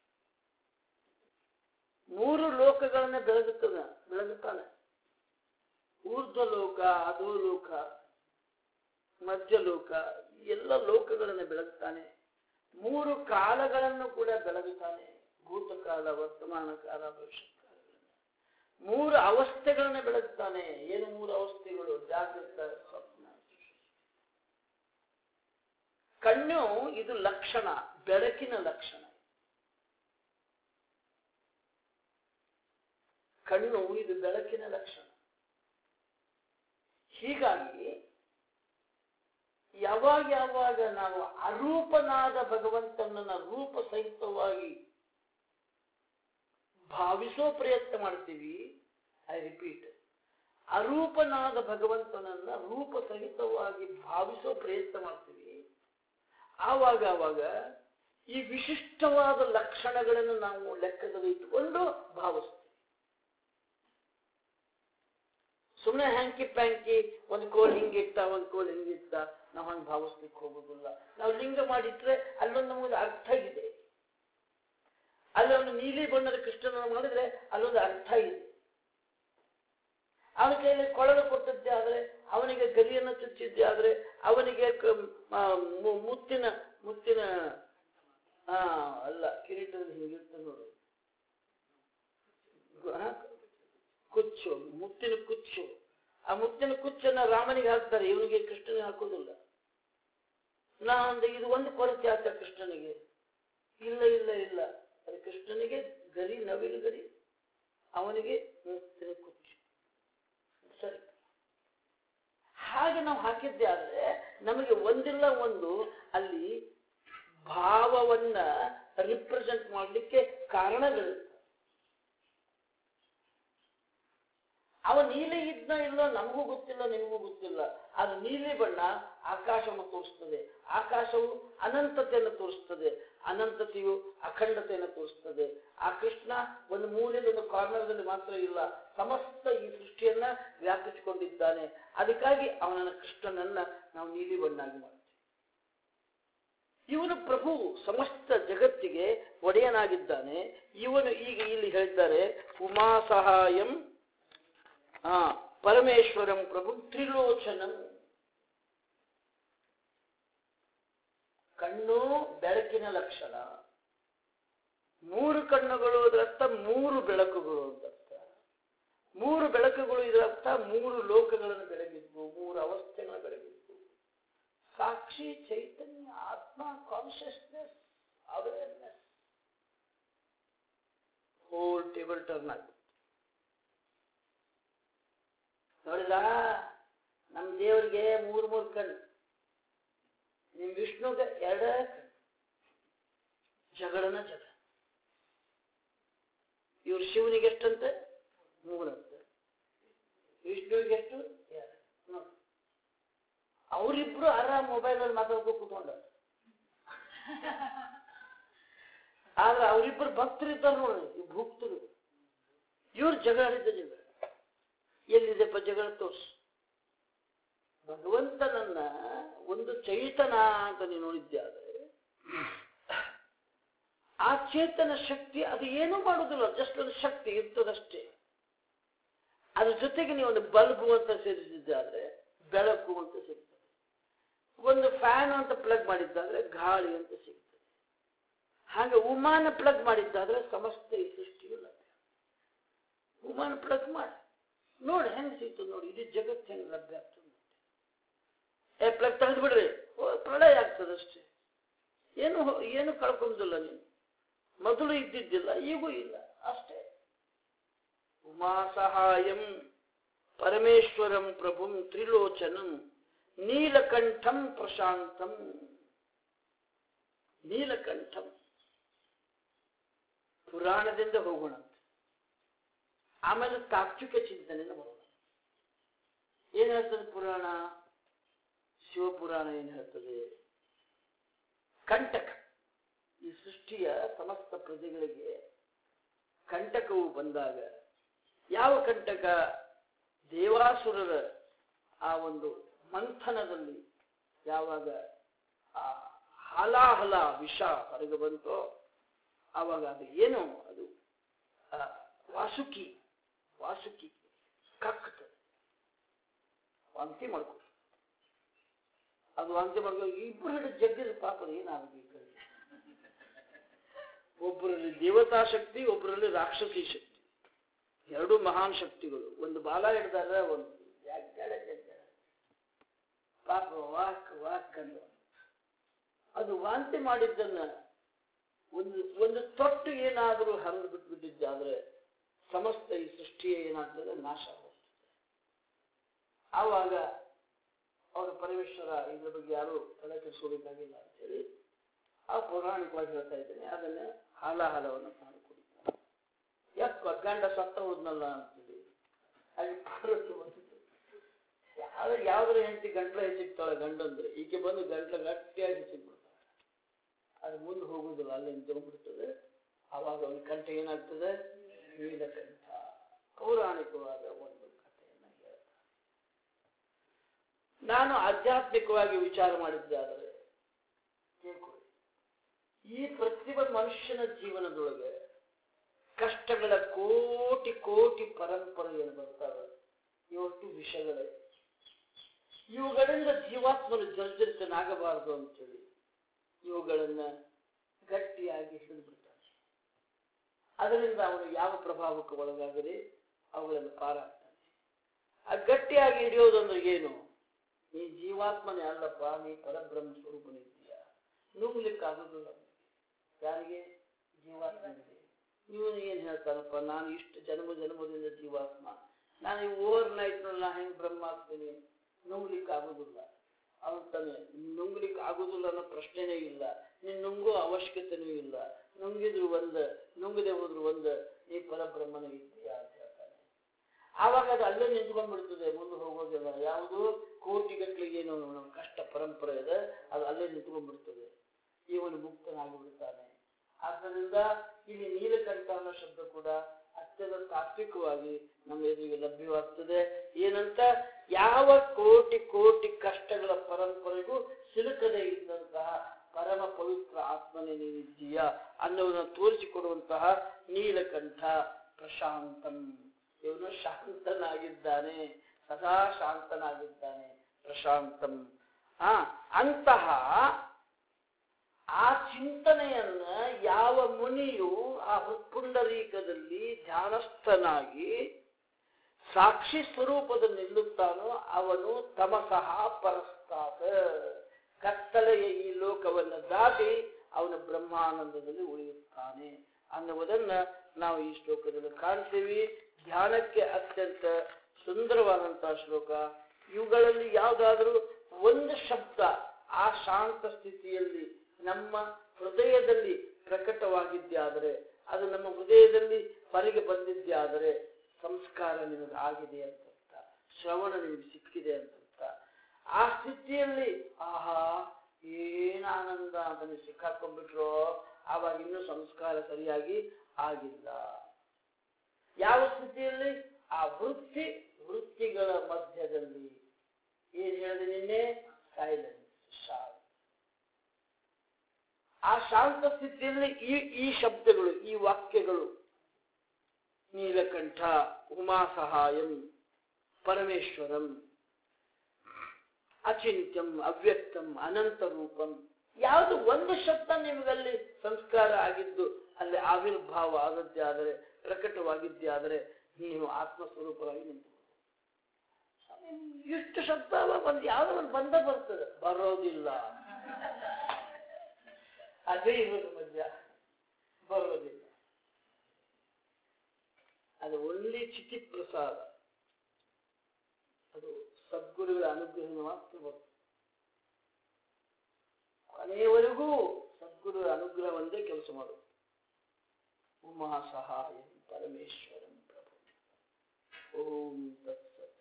ಮೂರು ಲೋಕಗಳನ್ನ ಬೆಳಗುತ್ತದ ಬೆಳಗುತ್ತಾನೆ ಊರ್ಧ್ವ ಲೋಕ ಅಧೋ ಲೋಕ ಮಧ್ಯ ಲೋಕ ಎಲ್ಲ ಲೋಕಗಳನ್ನು ಬೆಳಗುತ್ತಾನೆ ಮೂರು ಕಾಲಗಳನ್ನು ಕೂಡ ಬೆಳಗುತ್ತಾನೆ ಭೂತಕಾಲ ವರ್ತಮಾನ ಕಾಲ ಭವಿಷ್ಯತ್ ಕಾಲಗಳನ್ನು ಮೂರು ಅವಸ್ಥೆಗಳನ್ನು ಬೆಳಗುತ್ತಾನೆ ಏನು ಮೂರು ಅವಸ್ಥೆಗಳು ಜಾಗೃತ ಸ್ವಪ್ನ ಸುಷುಪ್ತಿ. ಕಣ್ಣು ಇದು ಲಕ್ಷಣ ಬೆಳಕಿನ ಲಕ್ಷಣ ಕಣ್ಣು ಇದು ಬೆಳಕಿನ ಲಕ್ಷಣ ಹೀಗಾಗಿ ಯಾವಾಗ ಯಾವಾಗ ನಾವು ಅರೂಪನಾದ ಭಗವಂತನನ್ನ ರೂಪ ಸಹಿತವಾಗಿ ಭಾವಿಸೋ ಪ್ರಯತ್ನ ಮಾಡ್ತೀವಿ ಐ ರಿಪೀಟ್ ಅರೂಪನಾದ ಭಗವಂತನನ್ನ ರೂಪ ಸಹಿತವಾಗಿ ಭಾವಿಸೋ ಪ್ರಯತ್ನ ಮಾಡ್ತೀವಿ ಆವಾಗ ಆವಾಗ ಈ ವಿಶಿಷ್ಟವಾದ ಲಕ್ಷಣಗಳನ್ನು ನಾವು ಲೆಕ್ಕದಲ್ಲಿ ಇಟ್ಟುಕೊಂಡು ಭಾವಿಸ್ತೀವಿ ಸುಮ್ಮನೆ ಹ್ಯಾಂಕಿ ಪ್ಯಾಂಕಿ ಒಂದು ಕೋಲ್ ಹಿಂಗಿಟ್ಟ ಒಂದು ಕೋಲ್ ಹಿಂಗಿಟ್ಟ ನಾವು ಹಂಗೆ ಭಾವಿಸ್ಲಿಕ್ಕೆ ಹೋಗೋದಿಲ್ಲ ನಾವು ಲಿಂಗ ಮಾಡಿಟ್ರೆ ಅಲ್ಲೊಂದು ನಮಗೆ ಅರ್ಥ ಇದೆ ಅಲ್ಲೊಂದು ನೀಲಿ ಬಣ್ಣದ ಕೃಷ್ಣನ ಮಾಡಿದ್ರೆ ಅಲ್ಲೊಂದು ಅರ್ಥ ಇದೆ ಅವನ ಕೈಯಲ್ಲಿ ಕೊಳಲು ಕೊಟ್ಟದ್ದೇ ಆದ್ರೆ ಅವನಿಗೆ ಗರಿಯನ್ನು ಚುಚ್ಚಿದ್ದೇ ಆದ್ರೆ ಅವನಿಗೆ ಕ- ಆ, ಮು- ಮುತ್ತಿನ ಮುತ್ತಿನ ಹಾ ಅಲ್ಲ ಕಿರೀಟದಲ್ಲಿ ಹಿಂಗಿರ್ತದೆ ನೋಡಿ ಗು- ಹಾ? ಕುಚ್ಚು ಮುತ್ತಿನ ಕುಚ್ಚು ಆ ಮುತ್ತಿನ ಕುಚ್ಚನ್ನ ರಾಮನಿಗೆ ಹಾಕ್ತಾರೆ ಇವನಿಗೆ ಕೃಷ್ಣನಿಗೆ ಹಾಕೋದಿಲ್ಲ ನಾ ಅಂದೆ ಇದು ಒಂದು ಕೊರತೆ ಆತ ಕೃಷ್ಣನಿಗೆ ಇಲ್ಲ ಇಲ್ಲ ಇಲ್ಲ ಅದು ಕೃಷ್ಣನಿಗೆ ಗರಿ ನವಿಲು ಗರಿ ಅವನಿಗೆ ಮುತ್ತಿನ ಕುಚ್ಚು ಸರಿ ಹಾಗೆ ನಾವು ಹಾಕಿದ್ದೆ ಆದ್ರೆ ನಮಗೆ ಒಂದಿಲ್ಲ ಒಂದು ಅಲ್ಲಿ ಭಾವವನ್ನ ರಿಪ್ರೆಸೆಂಟ್ ಮಾಡಲಿಕ್ಕೆ ಕಾರಣಗಳು ಅವ ನೀಲಿ ಇದ್ನ ಇಲ್ಲೋ ನಮಗೂ ಗೊತ್ತಿಲ್ಲ ನಿಮಗೂ ಗೊತ್ತಿಲ್ಲ ಅದು ನೀಲಿ ಬಣ್ಣ ಆಕಾಶವನ್ನು ತೋರಿಸ್ತದೆ ಆಕಾಶವು ಅನಂತತೆಯನ್ನು ತೋರಿಸ್ತದೆ ಅನಂತತೆಯು ಅಖಂಡತೆಯನ್ನು ತೋರಿಸ್ತದೆ ಆ ಕೃಷ್ಣ ಒಂದು ಮೂಲೆಯಲ್ಲಿ ಒಂದು ಕಾರ್ನರ್ದಲ್ಲಿ ಮಾತ್ರ ಇಲ್ಲ ಸಮಸ್ತ ಈ ಸೃಷ್ಟಿಯನ್ನ ವ್ಯಾಪಿಸಿಕೊಂಡಿದ್ದಾನೆ ಅದಕ್ಕಾಗಿ ಅವನನ್ನ ಕೃಷ್ಣನನ್ನ ನಾವು ನೀಲಿ ಬಣ್ಣಾಗಿ ಮಾಡ್ತೀವಿ ಇವನು ಪ್ರಭು ಸಮಸ್ತ ಜಗತ್ತಿಗೆ ಒಡೆಯನಾಗಿದ್ದಾನೆ ಇವನು ಈಗ ಇಲ್ಲಿ ಹೇಳ್ತಾರೆ ಉಮಾ ಸಹಾಯಂ ಆ ಪರಮೇಶ್ವರಂ ಪ್ರಭು ತ್ರಿಲೋಚನಂ ಕಣ್ಣು ಬೆಳಕಿನ ಲಕ್ಷಣ ಮೂರು ಕಣ್ಣುಗಳು ಅದರರ್ಥ ಮೂರು ಬೆಳಕುಗಳು ಅಂತ ಮೂರು ಬೆಳಕುಗಳು ಇದರರ್ಥ ಮೂರು ಲೋಕಗಳನ್ನು ಬೆಳಗಿದ್ವು ಮೂರು ಅವಸ್ಥೆಗಳ ಬೆಳಗಿದ್ವು ಸಾಕ್ಷಿ ಚೈತನ್ಯ ಆತ್ಮ consciousness awareness whole table turn ಆಗುತ್ತೆ ನೋಡಿದ ನಮ್ಮ ದೇವರಿಗೆ ಮೂರು ಮೂರು ಕಣ್ಣು ನಿಮ್ ವಿಷ್ಣುಗೆ ಎರಡ ಕಣ್ಣು ಜಗಳನ ಜಗಳ ಇವ್ರ ಶಿವನಿಗೆ ಎಷ್ಟಂತೆ ಮೂರಂತೆ ವಿಷ್ಣುವಿಗೆ ಎಷ್ಟು ಎರಡು ನೋಡಿ ಅವರಿಬ್ರು ಆರಾಮ್ ಮೊಬೈಲ್ ಅಲ್ಲಿ ಮಾತಾಡ್ಕೊ ಕೂತ್ಕೊಂಡ ಆದ್ರೆ ಅವರಿಬ್ಬರು ಭಕ್ತರಿದ್ದಾರೆ ನೋಡ್ರಿ ಈ ಭಕ್ತರು ಇವ್ರು ಜಗಳ ಆಡಿದ್ದ ಜಗಳ ಎಲ್ಲಿದೆಪ್ಪ ಜಗಳ ತೋರ್ಸು ಭಗವಂತನನ್ನ ಒಂದು ಚೈತನ ಅಂತ ನೀನು ನೋಡಿದ್ದೆ ಆದರೆ ಆ ಚೇತನ ಶಕ್ತಿ ಅದು ಏನೂ ಮಾಡುವುದಿಲ್ಲ ಜಸ್ಟ್ ಒಂದು ಶಕ್ತಿ ಇರ್ತದಷ್ಟೇ ಅದ್ರ ಜೊತೆಗೆ ನೀವು ಒಂದು ಬಲ್ಬು ಅಂತ ಸೇರಿಸಿದ್ದಾದ್ರೆ ಬೆಳಕು ಅಂತ ಸಿಗ್ತದೆ ಒಂದು ಫ್ಯಾನ್ ಅಂತ ಪ್ಲಗ್ ಮಾಡಿದ್ದಾದ್ರೆ ಗಾಳಿ ಅಂತ ಸಿಗ್ತದೆ ಹಾಗೆ ಉಮಾನ ಪ್ಲಗ್ ಮಾಡಿದ್ದಾದ್ರೆ ಸಮಸ್ತ ಈ ಸೃಷ್ಟಿಯು ಲಭ್ಯ ಉಮಾನ ಪ್ಲಗ್ ಮಾಡಿ ನೋಡಿ ಹೆಂಗ್ ಸಿಗ್ತದೆ ನೋಡಿ ಇಡೀ ಜಗತ್ತು ಹೆಂಗ್ ಲಭ್ಯ ಆಗ್ತದೆ ಏ ಪ್ಲಗ್ ತೆಗೆದು ಬಿಡ್ರಿ ಓ ಪ್ರಳಯ ಆಗ್ತದೆ ಅಷ್ಟೇ ಏನು ಹೊ- ಏನು ಕಳ್ಕೊಂದಿಲ್ಲ ನೀನು ಮೊದಲು ಇದ್ದಿದ್ದಿಲ್ಲ ಈಗೂ ಇಲ್ಲ ಅಷ್ಟೇ ಉಮಾ ಸಹಾಯಂ ಪರಮೇಶ್ವರಂ ಪ್ರಭುಂ ತ್ರಿಲೋಚನಂ ನೀಲಕಂಠಂ ಪ್ರಶಾಂತಂ ನೀಲಕಂಠಂ ಪುರಾಣದಿಂದ ಹೋಗೋಣ ಆಮೇಲೆ ತಾತ್ವಿಕ ಚಿಂತನೆಯಿಂದ ಬರೋಣ ಏನ್ ಹೇಳ್ತದೆ ಪುರಾಣ ಶಿವಪುರಾಣ ಏನ್ ಹೇಳ್ತದೆ ಕಂಟಕ ಈ ಸೃಷ್ಟಿಯ ಸಮಸ್ತ ಪ್ರಜೆಗಳಿಗೆ ಕಂಟಕವು ಬಂದಾಗ ಯಾವ ಕಂಟಕ ದೇವಾಸುರರ ಆ ಒಂದು ಮಂಥನದಲ್ಲಿ ಯಾವಾಗ ಆ ಹಲಾಹಲ ವಿಷ ಹೊರಗೆ ಬಂತೋ ಆವಾಗ ಅದು ಏನು ಅದು ಆ, ವಾಸುಕಿ ವಾಸುಕಿ ಕಕ್ಕುತ್ತದೆ ವಾಂತಿ ಮಾಡ್ಕೊ ಅದು ವಾಂತಿ ಮಾಡ್ಕೊ ಇಬ್ಬರು ಹಿಡಿದು ಜಗ್ಗಿದ ಪಾಪದ ಏನಾಗಬೇಕು ಒಬ್ಬರಲ್ಲಿ ದೇವತಾ ಶಕ್ತಿ ಒಬ್ಬರಲ್ಲಿ ರಾಕ್ಷಸಿ ಶಕ್ತಿ ಎರಡು ಮಹಾನ್ ಶಕ್ತಿಗಳು ಒಂದು ಬಾಲ ಹಿಡ್ದಾರ ಒಂದು ಜಗ್ಗಲ ಜಗ್ಗಲ ಪಾಪ ವಾಕ್ ವಾಕ್ ಅಂದ ಅದು ವಾಂತಿ ಮಾಡಿದ್ದನ್ನ ಒಂದು ಒಂದು ತೊಟ್ಟು ಏನಾದರೂ ಹರಿದು ಬಿಟ್ಬಿಟ್ಟಿದ್ದಾದ್ರೆ ಸಮಸ್ತ ಈ ಸೃಷ್ಟಿಯೇ ಏನಾಗ್ತದೆ ನಾಶ ಆಗುತ್ತೆ ಆವಾಗ ಅವರು ಪರಮೇಶ್ವರ ಇದ್ರ ಬಗ್ಗೆ ಯಾರು ತಲೆ ಕೆಡಿಸ್ಕೋಬೇಕಾಗಿಲ್ಲ ಅಂತೇಳಿ ಆ ಪೌರಾಣಿಕವಾಗಿ ಹೇಳ್ತಾ ಇದ್ದೇನೆ ಅದನ್ನ ಹಾಲಾಹಲವನ್ನು ತಾನು ಕುಡಿತಾನೆ ಯಾಕೆ ಗಂಡ ಸತ್ತ ಹೋದ್ನಲ್ಲ ಅಂತೇಳಿ ಅಲ್ಲಿ ಪಾರ್ವತಿ ಬಂದಿದ್ದು ಯಾವ ಯಾವ್ದ್ರ ಹೆಂಡತಿ ಗಂಟ್ಲ ಹೆಚ್ಚಿಗ್ತಾಳೆ ಗಂಡಂದ್ರೆ ಈಕೆ ಬಂದು ಗಂಟ್ಲ ಗಟ್ಟಿಯಾಗಿ ಹೆಚ್ಚಿಗ್ಬಿಡ್ತಾಳೆ ಅದು ಮುಂದೆ ಹೋಗುದಿಲ್ಲ ಅಲ್ಲಿ ನಿಂತ್ಕೊಂಡ್ಬಿಡ್ತದೆ ಆವಾಗ ಅವನ ಕಂಠ ಏನಾಗ್ತದೆ ನೀಲಕಂಠ ಪೌರಾಣಿಕವಾದ ಒಂದು ಕಥೆಯನ್ನ ಹೇಳ್ತಾರೆ ನಾನು ಆಧ್ಯಾತ್ಮಿಕವಾಗಿ ವಿಚಾರ ಮಾಡಿದ್ದಾದರೆ ಕೇಳ್ಕೊಳ್ಳಿ ಈ ಪ್ರತಿಯೊಬ್ಬ ಮನುಷ್ಯನ ಜೀವನದೊಳಗೆ ಕಷ್ಟಗಳ ಕೋಟಿ ಕೋಟಿ ಪರಂಪರೆಯನ್ನು ಬರ್ತಾವೆ ಇವತ್ತು ವಿಷಯಗಳೇ ಇವುಗಳಿಂದ ಜೀವಾತ್ಮನು ಜರ್ಜರಿತನಾಗಬಾರದು ಅಂತೇಳಿ ಇವುಗಳನ್ನ ಗಟ್ಟಿಯಾಗಿ ಹಿಡಿದ್ಬಿಡ್ತಾನೆ ಅದರಿಂದ ಅವನು ಯಾವ ಪ್ರಭಾವಕ್ಕೆ ಒಳಗಾಗದೆ ಅವುಗಳನ್ನು ಪಾರಾಗ್ತಾನೆ ಆ ಗಟ್ಟಿಯಾಗಿ ಹಿಡಿಯೋದು ಅಂದ್ರೆ ಏನು ನೀ ಜೀವಾತ್ಮನೇ ಅಲ್ಲಪ್ಪ ನೀ ಪರಬ್ರಹ್ಮ ಸ್ವರೂಪನಿದ್ದೀಯ ನುಗ್ಲಿಕ್ಕೆ ಆಗೋದಿಲ್ಲ ಅವನಿಗೆ. ಯಾರಿಗೆ ಜೀವಾತ್ಮನಿಗೆ ಇವನು ಏನ್ ಹೇಳ್ತಾನಪ್ಪ ನಾನು ಇಷ್ಟು ಜನ್ಮ ಜನ್ಮದಿಂದ ಜೀವಾತ್ಮ ನಾನು ಈ ಓವರ್ ನೈಟ್ ನಾ ಹೆಂಗ್ ಬ್ರಹ್ಮ ಆಗ್ತೀನಿ ನುಂಗ್ಲಿಕ್ಕೆ ಆಗುದಿಲ್ಲ ಅವನು ತಾನೆ ನುಂಗ್ಲಿಕ್ಕೆ ಆಗುದಿಲ್ಲ ಅನ್ನೋ ಪ್ರಶ್ನೆನೇ ಇಲ್ಲ ನೀನ್ ನುಂಗೋ ಅವಶ್ಯಕತೆನೂ ಇಲ್ಲ ನುಂಗಿದ್ರು ಒಂದ ನುಂಗದೆ ಹೋದ್ರು ಒಂದ ನೀ ಪರಬ್ರಹ್ಮನ ಇದೆಯಾ ಅಂತ ಹೇಳ್ತಾನೆ ಆವಾಗ ಅದು ಅಲ್ಲೇ ನಿಂತ್ಕೊಂಡ್ಬಿಡ್ತದೆ ಮುಂದೆ ಹೋಗೋದಿಲ್ಲ ಯಾವುದು ಕೋಟಿಗಟ್ಟಲಿಗೆ ಏನು ನಮ್ಮ ಕಷ್ಟ ಪರಂಪರೆ ಇದೆ ಅದು ಅಲ್ಲೇ ನಿಂತ್ಕೊಂಡ್ಬಿಡ್ತದೆ ಇವನು ಮುಕ್ತನಾಗಿ ಬಿಡ್ತಾನೆ ಆದ್ದರಿಂದ ಇಲ್ಲಿ ನೀಲಕಂಠ ಅನ್ನೋ ಶಬ್ದ ಕೂಡ ಅತ್ಯಂತ ತಾತ್ವಿಕವಾಗಿ ನಮ್ಮ ಎದುರಿಗೆ ಲಭ್ಯವಾಗ್ತದೆ ಏನಂತ ಯಾವ ಕೋಟಿ ಕೋಟಿ ಕಷ್ಟಗಳ ಪರಂಪರೆಗೂ ಸಿಲುಕದೇ ಇದ್ದಂತಹ ಪರಮ ಪವಿತ್ರ ಆತ್ಮನೇ ನೀನಿದ್ದೀಯ ಅನ್ನೋದನ್ನು ತೋರಿಸಿಕೊಡುವಂತಹ ನೀಲಕಂಠ ಪ್ರಶಾಂತಂ ಇವನು ಶಾಂತನಾಗಿದ್ದಾನೆ ಸದಾ ಶಾಂತನಾಗಿದ್ದಾನೆ ಪ್ರಶಾಂತಂ ಆ ಅಂತಹ ಆ ಚಿಂತನೆಯನ್ನ ಯಾವ ಮುನಿಯು ಆ ಹೃತ್ಪುಂಡರೀಕದಲ್ಲಿ ಧ್ಯಾನಸ್ಥನಾಗಿ ಸಾಕ್ಷಿ ಸ್ವರೂಪದ ನಿಲ್ಲುತ್ತಾನೋ ಅವನು ತಮಸಃ ಪರಸ್ತಾತ ಕತ್ತಲೆಯ ಈ ಲೋಕವನ್ನು ದಾಟಿ ಅವನು ಬ್ರಹ್ಮಾನಂದದಲ್ಲಿ ಉಳಿಯುತ್ತಾನೆ ಅನ್ನುವುದನ್ನ ನಾವು ಈ ಶ್ಲೋಕದಲ್ಲಿ ಕಾಣ್ತೀವಿ ಧ್ಯಾನಕ್ಕೆ ಅತ್ಯಂತ ಸುಂದರವಾದಂತಹ ಶ್ಲೋಕ ಇವುಗಳಲ್ಲಿ ಯಾವುದಾದ್ರೂ ಒಂದು ಶಬ್ದ ಆ ಶಾಂತ ಸ್ಥಿತಿಯಲ್ಲಿ ನಮ್ಮ ಹೃದಯದಲ್ಲಿ ಪ್ರಕಟವಾಗಿದ್ದೇ ಆದರೆ ಅದು ನಮ್ಮ ಹೃದಯದಲ್ಲಿ ಹೊರಗೆ ಬಂದಿದ್ದೇ ಆದರೆ ಸಂಸ್ಕಾರ ನಿಮಗೆ ಆಗಿದೆ ಅಂತ ಅರ್ಥ ಶ್ರವಣ ನಿಮಗೆ ಸಿಕ್ಕಿದೆ ಅಂತ ಅರ್ಥ ಆ ಸ್ಥಿತಿಯಲ್ಲಿ ಆಹಾ ಏನ್ ಆನಂದ ಅಂತ ನೀವು ಸಿಕ್ಕಾಕೊಂಡ್ಬಿಟ್ರೋ ಆವಾಗ ಇನ್ನೂ ಸಂಸ್ಕಾರ ಸರಿಯಾಗಿ ಆಗಿಲ್ಲ ಯಾವ ಸ್ಥಿತಿಯಲ್ಲಿ ಆ ವೃತ್ತಿ ವೃತ್ತಿಗಳ ಮಧ್ಯದಲ್ಲಿ ಏನ್ ಹೇಳಿದೆ ನಿನ್ನೆ ಸೈಲೆನ್ಸ್ ಶಾಂತ ಆ ಶಾಂತ ಸ್ಥಿತಿಯಲ್ಲಿ ಈ ಈ ಶಬ್ದಗಳು ಈ ವಾಕ್ಯಗಳು ನೀಲಕಂಠ ಉಮಾ ಸಹಾಯಂ ಪರಮೇಶ್ವರಂ ಅಚಿಂತ್ಯಂ ಅವ್ಯಕ್ತಂ ಅನಂತ ರೂಪಂ ಯಾವುದು ಒಂದು ಶಬ್ದ ನಿಮಗಲ್ಲಿ ಸಂಸ್ಕಾರ ಆಗಿದ್ದು ಅಲ್ಲಿ ಆವಿರ್ಭಾವ ಆದದ್ದೇ ಆದರೆ ಪ್ರಕಟವಾಗಿದ್ದೇ ಆದರೆ ನೀವು ಆತ್ಮಸ್ವರೂಪರಾಗಿ ನಿಂತು ಎಷ್ಟು ಶಬ್ದ ಅವ ಒಂದು ಯಾವ್ದೋ ಒಂದು ಬಂದ ಬರ್ತದೆ ಬರೋದಿಲ್ಲ ಅದೇ ಇರೋದು ಮಧ್ಯ ಬರೋದಿಲ್ಲ ಅದು ಒಳ್ಳೆ ಚಿತಿ ಪ್ರಸಾದ ಅದು ಸದ್ಗುರುಗಳ ಅನುಗ್ರಹದಿಂದ ಮಾತ್ರ ಬರ್ತದೆ ಕೊನೆಯವರೆಗೂ ಸದ್ಗುರುಗಳ ಅನುಗ್ರಹ ಒಂದೇ ಕೆಲಸ ಮಾಡೋದು ಉಮಾ ಸಹಾಯ ಪರಮೇಶ್ವರಂ ಪ್ರಭು ಓಂ ತತ್ಸತ್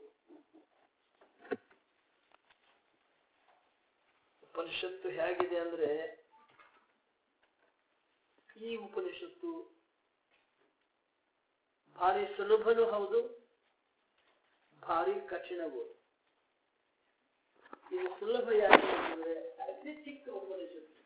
ಉಪನಿಷತ್ತು ಹೇಗಿದೆ ಅಂದ್ರೆ ಈ ಉಪನಿಷತ್ತು ಭಾರಿ ಸುಲಭನೂ ಹೌದು ಭಾರಿ ಕಠಿಣವೂ ಇದು ಸುಲಭ ಯಾಕೆ ಅಂದ್ರೆ ಅತಿ ಚಿಕ್ಕ ಉಪನಿಷತ್ತು